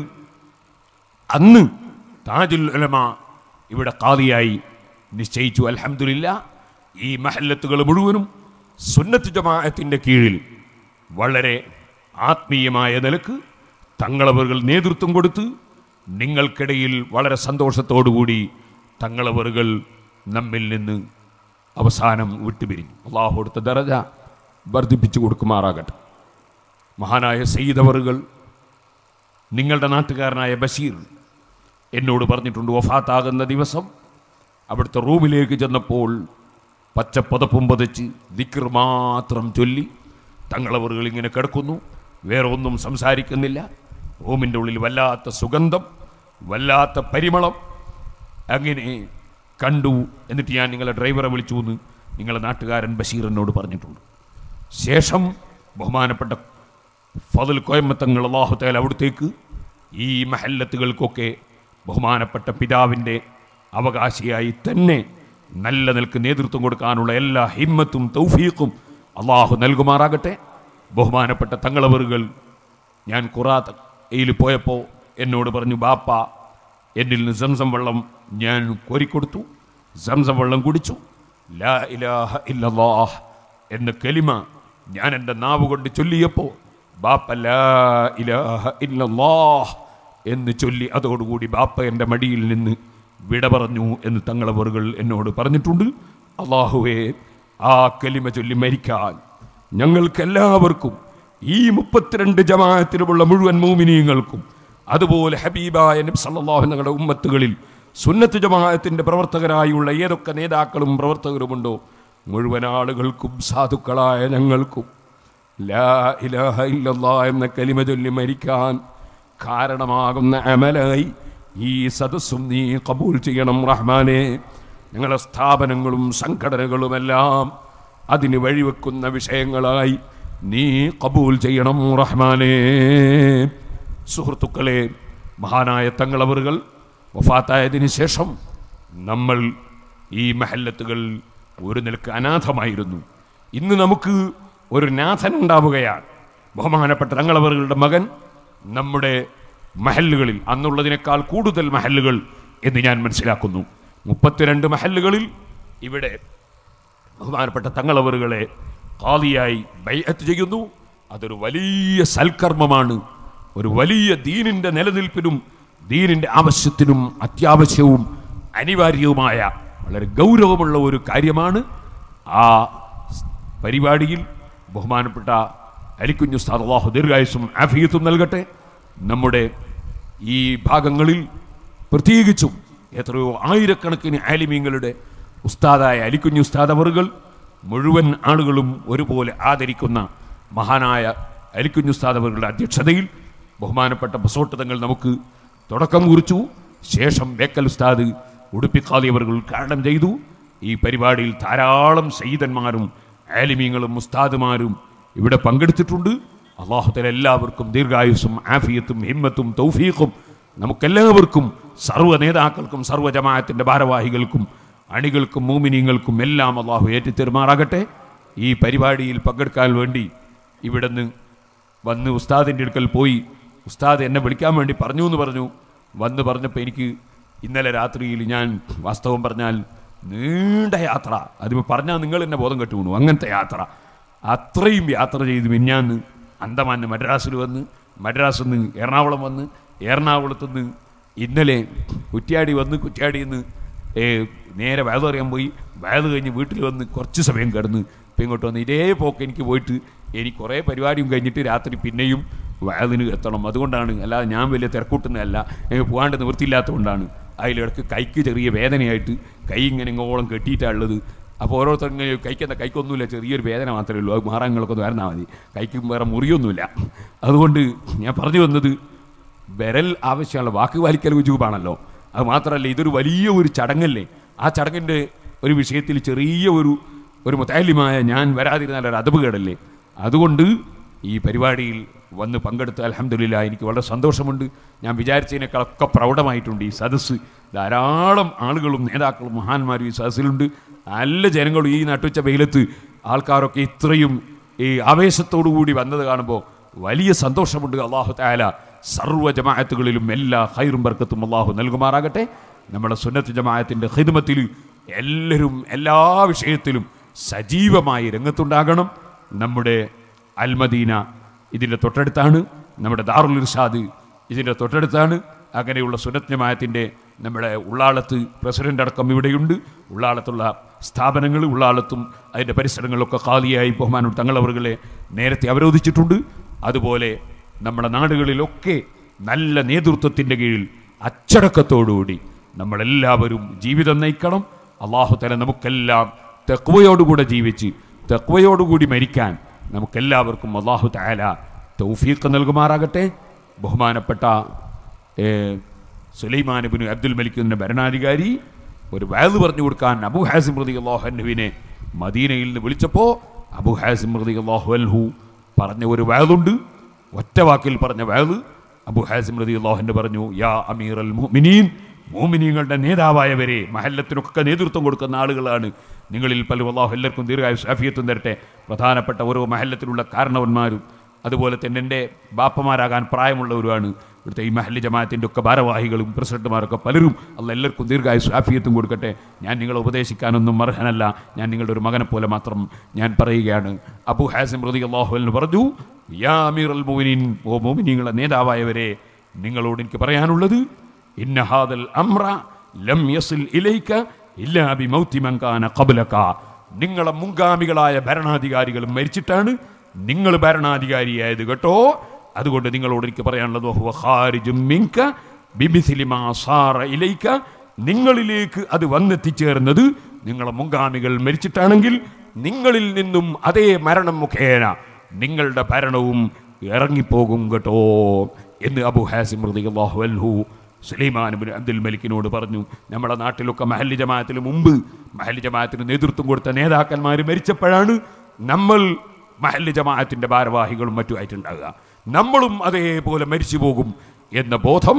അന്ന് താജുൽ ഉലമ ഇവിടെ ഖാദിയായി നിശ്ചയിച്ചു അൽഹംദുലില്ല ഈ മഹല്ലത്തുകൾ മുഴുവനും സുന്നത്ത് ജമാഅത്തിൻ്റെ കീഴിൽ വളരെ ആത്മീയമായ നിലക്ക് തങ്ങളവറുകൾ നേതൃത്വം കൊടുത്ത് നിങ്ങൾക്കിടയിൽ വളരെ സന്തോഷത്തോടുകൂടി തങ്ങളവറുകൾ നമ്മിൽ നിന്ന് അവസാനം വിട്ടുപിരിഞ്ഞു അള്ളാഹു കൊടുത്ത ദറജ വർദ്ധിപ്പിച്ചു കൊടുക്കുമാറാകട്ടെ മഹാനായ സയ്യിദവറുകൾ നിങ്ങളുടെ നാട്ടുകാരനായ ബഷീർ എന്നോട് പറഞ്ഞിട്ടുണ്ട് വഫാത്താകുന്ന ദിവസം അവിടുത്തെ റൂമിലേക്ക് ചെന്നപ്പോൾ പച്ചപ്പതപ്പും പതച്ച് ദിക്കർ മാത്രം ചൊല്ലി തങ്ങളവറുകൾ ഇങ്ങനെ കിടക്കുന്നു വേറെ ഒന്നും സംസാരിക്കുന്നില്ല റൂമിൻ്റെ ഉള്ളിൽ വല്ലാത്ത സുഗന്ധം വല്ലാത്ത പരിമളം അങ്ങനെ കണ്ടു എന്നിട്ട് ഞാൻ നിങ്ങളെ ഡ്രൈവറെ വിളിച്ചു എന്ന് നിങ്ങളെ നാട്ടുകാരൻ ബഷീർ എന്നോട് പറഞ്ഞിട്ടുണ്ട് ശേഷം ബഹുമാനപ്പെട്ട ഫതിൽ കോയമ്പത്തങ്ങൾ അള്ളാഹുത്തേൽ അവിടത്തേക്ക് ഈ മഹല്ലത്തുകൾക്കൊക്കെ ബഹുമാനപ്പെട്ട പിതാവിൻ്റെ അവകാശിയായി തന്നെ നല്ല നിൽക്ക് നേതൃത്വം കൊടുക്കാനുള്ള എല്ലാ ഹിമ്മത്തും തൗഫീഖും അള്ളാഹു നൽകുമാറാകട്ടെ ബഹുമാനപ്പെട്ട തങ്ങളവറുകൾ ഞാൻ ഖുറാത്തയിൽ പോയപ്പോൾ എന്നോട് പറഞ്ഞു ബാപ്പ എന്നിൽ നിന്ന് സംസം വെള്ളം ഞാൻ കോരിക്കൊടുത്തു സംസം വെള്ളം കുടിച്ചു ലാ ഇലാഹ ഇല്ലല്ലാഹ് എന്ന കലിമ ഞാൻ എൻ്റെ നാവ് കൊണ്ട് ചൊല്ലിയപ്പോൾ ബാപ്പ ലാ ഇലാഹ ഇല്ലല്ലാഹ് എന്ന് ചൊല്ലി അതോടുകൂടി ബാപ്പ എൻ്റെ മടിയിൽ നിന്ന് വിട പറഞ്ഞു എന്ന് തങ്ങളവറുകൾ എന്നോട് പറഞ്ഞിട്ടുണ്ട് അള്ളാഹുവേ ആ കലിമ ചൊല്ലി മരിക്കാൻ ഞങ്ങൾക്കെല്ലാവർക്കും ഈ മുപ്പത്തിരണ്ട് ജമാഅത്തിലുമുള്ള മുഴുവൻ മൂമിനീങ്ങൾക്കും അതുപോലെ ഹബീബായ നബി സല്ലല്ലാഹു ഞങ്ങളുടെ ഉമ്മത്തുകളിൽ സുന്നത്ത് ജമാഅത്തിന്റെ പ്രവർത്തകരായുള്ള ഏതൊക്കെ നേതാക്കളും പ്രവർത്തകരുമുണ്ടോ മുഴുവൻ ആളുകൾക്കും സാധുക്കളായ ഞങ്ങൾക്കും ലാ ഇലാഹ ഇല്ലല്ലാ എന്ന കലിമ ചൊല്ലി മരിക്കാൻ കാരണമാകുന്ന അമലായി ഈ സദസ്സും നീ കബൂൽ ചെയ്യണം റഹ്മാനെ ഞങ്ങളുടെ സ്ഥാപനങ്ങളും സംഘടനകളുമെല്ലാം അതിന് വഴിവെക്കുന്ന വിഷയങ്ങളായി നീ കബൂൽ ചെയ്യണം റഹ്മാനെ സുഹൃത്തുക്കളെ മഹാനായ തങ്ങളവറുകൾ വഫാത്തായതിനു ശേഷം നമ്മൾ ഈ മഹല്ലത്തുകൾ ഒരു നിലക്ക് അനാഥമായിരുന്നു ഇന്ന് നമുക്ക് ഒരു നാഥൻ ഉണ്ടാവുകയാണ് ബഹുമാനപ്പെട്ട തങ്ങളവറുകളുടെ മകൻ നമ്മുടെ മഹല്ലുകളിൽ അന്നുള്ളതിനേക്കാൾ കൂടുതൽ മഹല്ലുകൾ എന്ന് ഞാൻ മനസ്സിലാക്കുന്നു മുപ്പത്തിരണ്ട് മഹല്ലുകളിൽ ഇവിടെ ബഹുമാനപ്പെട്ട തങ്ങളവറുകളെ കാലിയായി ബൈഅത്ത് ചെയ്യുന്നു അതൊരു വലിയ സൽക്കർമ്മമാണ് ഒരു വലിയ ദീനിൻ്റെ നിലനിൽപ്പിനും ദീനിൻ്റെ ആവശ്യത്തിനും അത്യാവശ്യവും അനിവാര്യവുമായ വളരെ ഗൗരവമുള്ള ഒരു കാര്യമാണ് ആ പരിപാടിയിൽ ബഹുമാനപ്പെട്ട അലിക്കുഞ്ഞു ഉസ്താദ് അള്ളാഹു ദീർഘായുസും ആഫിയത്തും നൽകട്ടെ നമ്മുടെ ഈ ഭാഗങ്ങളിൽ പ്രത്യേകിച്ചും എത്രയോ ആയിരക്കണക്കിന് ആലിമീങ്ങളുടെ ഉസ്താദായ അലിക്കുഞ്ഞു ഉസ്താദ് അവറുകൾ മുഴുവൻ ആളുകളും ഒരുപോലെ ആദരിക്കുന്ന മഹാനായ അലിക്കുഞ്ഞു ഉസ്താദ് അവറുകളുടെ അധ്യക്ഷതയിൽ ബഹുമാനപ്പെട്ട ബസോട്ട് തങ്ങൾ നമുക്ക് തുടക്കം കുറിച്ചു ശേഷം ബേക്കൽ ഉസ്താദ് ഉടുപ്പിക്കാതി അവർ ഉദ്ഘാടനം ചെയ്തു ഈ പരിപാടിയിൽ ധാരാളം സയ്യിദന്മാരും ആലിമീങ്ങളും ഉസ്താദുമാരും ഇവിടെ പങ്കെടുത്തിട്ടുണ്ട് അള്ളാഹുത്തല എല്ലാവർക്കും ദീർഘായുസ്സും ആഫിയത്തും ഹിമ്മത്തും തൗഫീഖും നമുക്കെല്ലാവർക്കും സർവ്വ നേതാക്കൾക്കും സർവ്വ ജമാഅത്തിൻ്റെ ഭാരവാഹികൾക്കും അണികൾക്കും മൂമിനീങ്ങൾക്കും എല്ലാം അള്ളാഹു ഏറ്റിത്തെരുമാറാകട്ടെ ഈ പരിപാടിയിൽ പങ്കെടുക്കാൻ വേണ്ടി ഇവിടുന്ന് വന്ന് ഉസ്താദിൻ്റെ അടുക്കൽ പോയി ഉസ്താദ് എന്നെ വിളിക്കാൻ വേണ്ടി പറഞ്ഞു എന്ന് പറഞ്ഞു വന്ന് പറഞ്ഞപ്പോൾ എനിക്ക് ഇന്നലെ രാത്രിയിൽ ഞാൻ വാസ്തവം പറഞ്ഞാൽ നീണ്ട യാത്ര അതിപ്പോൾ പറഞ്ഞാൽ നിങ്ങൾ എന്നെ ബോധം കെട്ടു വീണു അങ്ങനത്തെ യാത്ര അത്രയും യാത്ര ചെയ്ത് മിന്നാന്ന് അന്തമാന് മദ്രാസിൽ വന്ന് മദ്രാസിൽ നിന്ന് എറണാകുളം വന്ന് എറണാകുളത്ത് നിന്ന് ഇന്നലെ കുറ്റ്യാടി വന്ന് കുറ്റ്യാടിയിൽ നിന്ന് ഏ, നേരെ വയത് അറിയാൻ പോയി വയത് കഴിഞ്ഞ് വീട്ടിൽ വന്ന് കുറച്ച് സമയം കിടന്ന് ഇപ്പം ഇങ്ങോട്ട് വന്ന് ഇതേ പോക്ക് എനിക്ക് പോയിട്ട് എനിക്ക് കുറേ പരിപാടിയും കഴിഞ്ഞിട്ട് രാത്രി പിന്നെയും വയതിന് എത്തണം അതുകൊണ്ടാണ് അല്ലാതെ ഞാൻ വലിയ തിരക്കൂട്ടുന്നതല്ല എനിക്ക് പോകാണ്ട് നിവൃത്തിയില്ലാത്തതുകൊണ്ടാണ് അതിലിടക്ക് കൈക്ക് ചെറിയ വേദനയായിട്ട് കൈ ഇങ്ങനെ ഇങ്ങോളം കെട്ടിയിട്ടാണുള്ളത് അപ്പോൾ ഓരോരുത്തർ ഇങ്ങനെ കൈക്കെന്താ കൈക്കൊന്നുമില്ല ചെറിയൊരു വേദന മാത്രമേ ഉള്ളൂ അത് മാറാങ്ങളൊക്കെ ഒന്ന് വരണാൽ മതി കൈക്ക് വേറെ മുറിയൊന്നുമില്ല അതുകൊണ്ട് ഞാൻ പറഞ്ഞു വന്നത് വിരൽ ആവശ്യമുള്ള വാക്ക് പാലിക്കൽ ഉജൂബാണല്ലോ അത് മാത്രമല്ല ഇതൊരു വലിയ ഒരു ചടങ്ങല്ലേ ആ ചടങ്ങിൻ്റെ ഒരു വിഷയത്തിൽ ചെറിയ ഒരു ഒരു മുത്താലിമായ ഞാൻ വരാതിരുന്നാൽ ഒരു അതവ് കേടല്ലേ അതുകൊണ്ട് ഈ പരിപാടിയിൽ വന്ന് പങ്കെടുത്ത അലഹമില്ല എനിക്ക് വളരെ സന്തോഷമുണ്ട് ഞാൻ വിചാരിച്ചതിനേക്കാളൊക്കെ പ്രൗഢമായിട്ടുണ്ട് ഈ സദസ്സ് ധാരാളം ആളുകളും നേതാക്കളും മഹാന്മാരും ഈ സദസ്സിലുണ്ട് നല്ല ജനങ്ങളും ഈ നട്ടുച്ച വെയിലത്ത് ആൾക്കാരൊക്കെ ഇത്രയും ഈ ആവേശത്തോടു കൂടി വന്നത് കാണുമ്പോൾ വലിയ സന്തോഷമുണ്ട് അള്ളാഹു താല സർവ്വ ജമാഅത്തുകളിലും എല്ലാ ഹൈറും ബർക്കത്തും അള്ളാഹു നൽകുമാറാകട്ടെ നമ്മുടെ സുന്നത്ത് ജമാഅത്തിൻ്റെ ഹിദ്മത്തിൽ എല്ലാവരും എല്ലാ വിഷയത്തിലും സജീവമായി രംഗത്തുണ്ടാകണം നമ്മുടെ അൽമദീന ഇതിൻ്റെ തൊട്ടടുത്താണ് നമ്മുടെ ദാറുൽ ഇർഷാദ് ഇതിൻ്റെ തൊട്ടടുത്താണ് അങ്ങനെയുള്ള സുന്നത്ത് ജമാഅത്തിൻ്റെ നമ്മുടെ ഉള്ളാളത്ത് പ്രസിഡന്റ് അടക്കം ഇവിടെയുണ്ട് ഉള്ളാളത്തുള്ള സ്ഥാപനങ്ങൾ ഉള്ളാളത്തും അതിൻ്റെ പരിസരങ്ങളിലൊക്കെ ഖാലിയായി ബഹുമാനം തങ്ങളവറുകളെ നേരത്തെ അവരോധിച്ചിട്ടുണ്ട് അതുപോലെ നമ്മുടെ നാടുകളിലൊക്കെ നല്ല നേതൃത്വത്തിൻ്റെ കീഴിൽ അച്ചടക്കത്തോടുകൂടി നമ്മളെല്ലാവരും ജീവിതം നയിക്കണം അള്ളാഹു തല നമുക്കെല്ലാം തെക്വയോടുകൂടെ ജീവിച്ച് തെക്വയോടുകൂടി മരിക്കാൻ നമുക്കെല്ലാവർക്കും അള്ളാഹു താല തൗഫീഖ് നൽകുമാറാകട്ടെ ബഹുമാനപ്പെട്ട ഏ, സുലൈമാൻ ബിൻ അബ്ദുൽ മലിക് എന്ന ഭരണാധികാരി ഒരു വയത് പറഞ്ഞു കൊടുക്കാൻ അബു ഹാസിം റതി അള്ളാഹുവിനെ മദീനയിൽ നിന്ന് വിളിച്ചപ്പോൾ അബു ഹാസിം റതി അള്ളാഹു അൻഹു പറഞ്ഞ ഒരു വയലുണ്ട് ഒറ്റ വാക്കിൽ പറഞ്ഞ വയത് അബു ഹാസിം റതി അള്ളാഹുൻ്റെ പറഞ്ഞു യാ അമീർ അൽ മുഅ്മിനീൻ മോമിനിയങ്ങളുടെ നേതാവായവരെ മഹല്ലത്തിനൊക്കെ നേതൃത്വം കൊടുക്കുന്ന ആളുകളാണ് നിങ്ങളിൽ പല അള്ളാഹു എല്ലാവർക്കും ദീർഘായു സാഫിയത്തും തരട്ടെ പ്രധാനപ്പെട്ട ഓരോ മഹല്ലത്തിലുള്ള കാരണവന്മാരും അതുപോലെ തന്നെ എൻ്റെ ബാപ്പമാരാകാൻ പ്രായമുള്ളവരുമാണ് ഇവിടുത്തെ ഈ മഹല്ലി ജമാഅത്തിൻ്റെ ഒക്കെ ഭാരവാഹികളും പ്രസിഡന്റുമാരൊക്കെ പലരും അല്ല എല്ലാവർക്കും ദീർഘായു സാഫിയത്തും കൊടുക്കട്ടെ ഞാൻ നിങ്ങളെ ഉപദേശിക്കാനൊന്നും അർഹനല്ല ഞാൻ നിങ്ങളുടെ ഒരു മകനെ പോലെ മാത്രം ഞാൻ പറയുകയാണ് അബു ഹാസിം റതി അള്ളാഹു എന്ന് പറഞ്ഞു യാ അമീർ അൽ മോമിനിൻ ഓ മോമിനിങ്ങളെ നേതാവായവരെ നിങ്ങളോട് എനിക്ക് പറയാനുള്ളത് ഇന്ന ഹാദൽ അംറ ലം യസിൽ ഇലൈക ഇല്ലാ ബിമൗതി മൻ കാന ഖബ്ലക നിങ്ങളെ മുൻഗാമികളായ ഭരണാധികാരികൾ മരിച്ചിട്ടാണ് നിങ്ങൾ ഭരണാധികാരിയായത് കേട്ടോ അതുകൊണ്ട് നിങ്ങളോട് എനിക്ക് പറയാനുള്ളത് വഹുവ ഖാരിജും മിൻക ബിമിസ്ലി മാ സാറ ഇലൈക നിങ്ങളിലേക്ക് അത് വന്നെത്തിച്ചേർന്നത് നിങ്ങളെ മുൻഗാമികൾ മരിച്ചിട്ടാണെങ്കിൽ നിങ്ങളിൽ നിന്നും അതേ മരണം മുഖേന നിങ്ങളുടെ ഭരണവും ഇറങ്ങിപ്പോകും കേട്ടോ എന്ന് അബു ഹാസിം റളിയല്ലാഹു അൻഹു സുലൈമാൻ ബിൻ അബ്ദുൽ മലിക്കിനോട് പറഞ്ഞു നമ്മുടെ നാട്ടിലൊക്കെ മഹല്ലി ജമാഅത്തിന് മുമ്പ് മഹല്ലി ജമാഅത്തിന് നേതൃത്വം കൊടുത്ത നേതാക്കന്മാർ മരിച്ചപ്പോഴാണ് നമ്മൾ മഹല്ലി ജമാഅത്തിന്റെ ഭാരവാഹികളും മറ്റുമായിട്ടുണ്ടാകുക നമ്മളും അതേപോലെ മരിച്ചു പോകും എന്ന ബോധം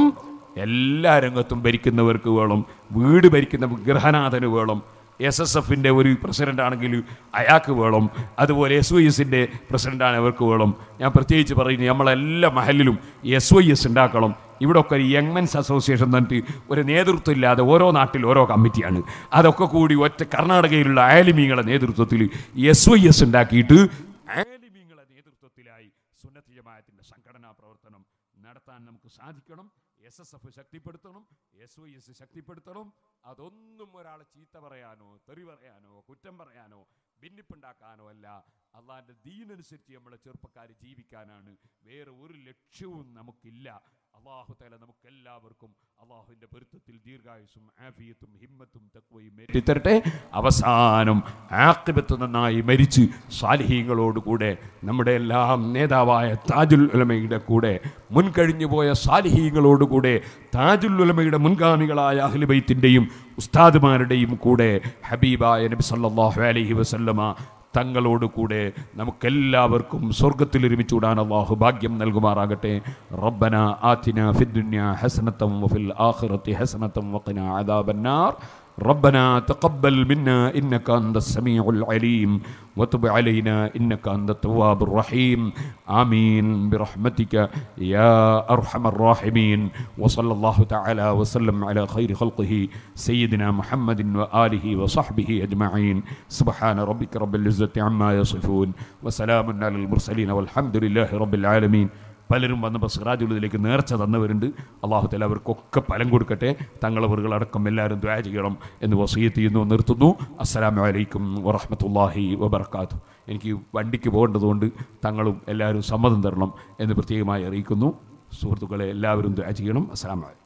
എല്ലാ രംഗത്തും ഭരിക്കുന്നവർക്ക് വേണം വീട് ഭരിക്കുന്ന ഗൃഹനാഥന് വേണം എസ് എസ് എഫിൻ്റെ ഒരു പ്രസിഡന്റ് ആണെങ്കിൽ അയാൾക്ക് വേണം അതുപോലെ എസ് വൈ എസിൻ്റെ പ്രസിഡന്റാണ് അവർക്ക് വേണം ഞാൻ പ്രത്യേകിച്ച് പറയുന്നത് നമ്മളെല്ലാ മഹലിലും എസ് വൈ എസ് ഉണ്ടാക്കണം ഇവിടെ ഒക്കെ യങ്മെൻസ് അസോസിയേഷൻ എന്നിട്ട് ഒരു നേതൃത്വം ഇല്ലാതെ ഓരോ നാട്ടിൽ ഓരോ കമ്മിറ്റിയാണ് അതൊക്കെ കൂടി ഒറ്റ കർണാടകയിലുള്ള ആലിമീങ്ങളുടെ നേതൃത്വത്തിൽ എസ് വൈ എസ് ഉണ്ടാക്കിയിട്ട് ആലിമീങ്ങളുടെ നേതൃത്വത്തിലായി സുന്നത്ത് ജമാഅത്തിന്റെ സംഘടനാ പ്രവർത്തനം നടത്താൻ നമുക്ക് സാധിക്കണം എസ് എസ് എഫ് ശക്തിപ്പെടുത്തണം എസ് വൈ എസ് ശക്തിപ്പെടുത്തണം അതൊന്നും ഒരാളെ ചീത്ത പറയാനോ തെറി പറയാനോ കുറ്റം പറയാനോ ഭിന്നിപ്പുണ്ടാക്കാനോ അല്ല അള്ളാഹിന്റെ ദീനനുസരിച്ച് നമ്മളെ ചെറുപ്പക്കാർ ജീവിക്കാനാണ് വേറെ ഒരു ലക്ഷ്യവും നമുക്കില്ല അള്ളാഹു തല നമുക്ക് എല്ലാവർക്കും അള്ളാഹുവിൻ്റെ പൊരുത്തത്തിൽ ദീർഘായുസും ആഫിയത്തും ഹിമ്മത്തും തക്വയും തരട്ടെ അവസാനം ആക്കിബത്ത് നന്നായി മരിച്ച് സാലിഹീങ്ങളോടുകൂടെ നമ്മുടെ എല്ലാം നേതാവായ താജുൽ ഉലമയുടെ കൂടെ മുൻകഴിഞ്ഞു പോയ സാലിഹീങ്ങളോടുകൂടെ താജുൽ ഉലമയുടെ മുൻഗാമികളായ അഹ്ലുബൈത്തിൻ്റെയും ഉസ്താദുമാരുടെയും കൂടെ ഹബീബായ നബി സല്ലല്ലാഹു അലൈഹി വസല്ലമ തങ്ങളോട് കൂടെ നമുക്കെല്ലാവർക്കും സ്വർഗത്തിൽ ഒരുമിച്ചുകൂടാൻ അള്ളാഹു ഭാഗ്യം നൽകുമാറാകട്ടെ റബ്ബന ആതിന ഫിദ്ദുന്യ ഹസനത്തം വഫിൽ ആഖിറത്തി ഹസനത്തം വഖിന അദാബന്നാർ ربنا تقبل منا انك انت السميع العليم وتب علينا انك انت التواب الرحيم امين برحمتك يا ارحم الراحمين وصلى الله تعالى وسلم على خير خلقه سيدنا محمد واله وصحبه اجمعين سبحان ربك رب العزه عما يصفون وسلام على المرسلين والحمد لله رب العالمين പലരും വന്നപ്പോൾ സിറാജുള്ളതിലേക്ക് നേർച്ച തന്നവരുണ്ട് അള്ളാഹു തല അവർക്കൊക്കെ ഫലം കൊടുക്കട്ടെ തങ്ങളവറുകളടക്കം എല്ലാവരും ദ്വാ ചെയ്യണം എന്ന് വസീയത്ത് ചെയ്യുന്നു നിർത്തുന്നു അസ്സലാമു അലൈക്കും വറഹ്മത്തുള്ളാഹി വബർക്കാത്തു എനിക്ക് വണ്ടിക്ക് പോകേണ്ടതുകൊണ്ട് തങ്ങളും എല്ലാവരും സമ്മതം തരണം എന്ന് പ്രത്യേകമായി അറിയിക്കുന്നു സുഹൃത്തുക്കളെ എല്ലാവരും ദ്വാ ചെയ്യണം അസ്സലാമു അലൈക്കും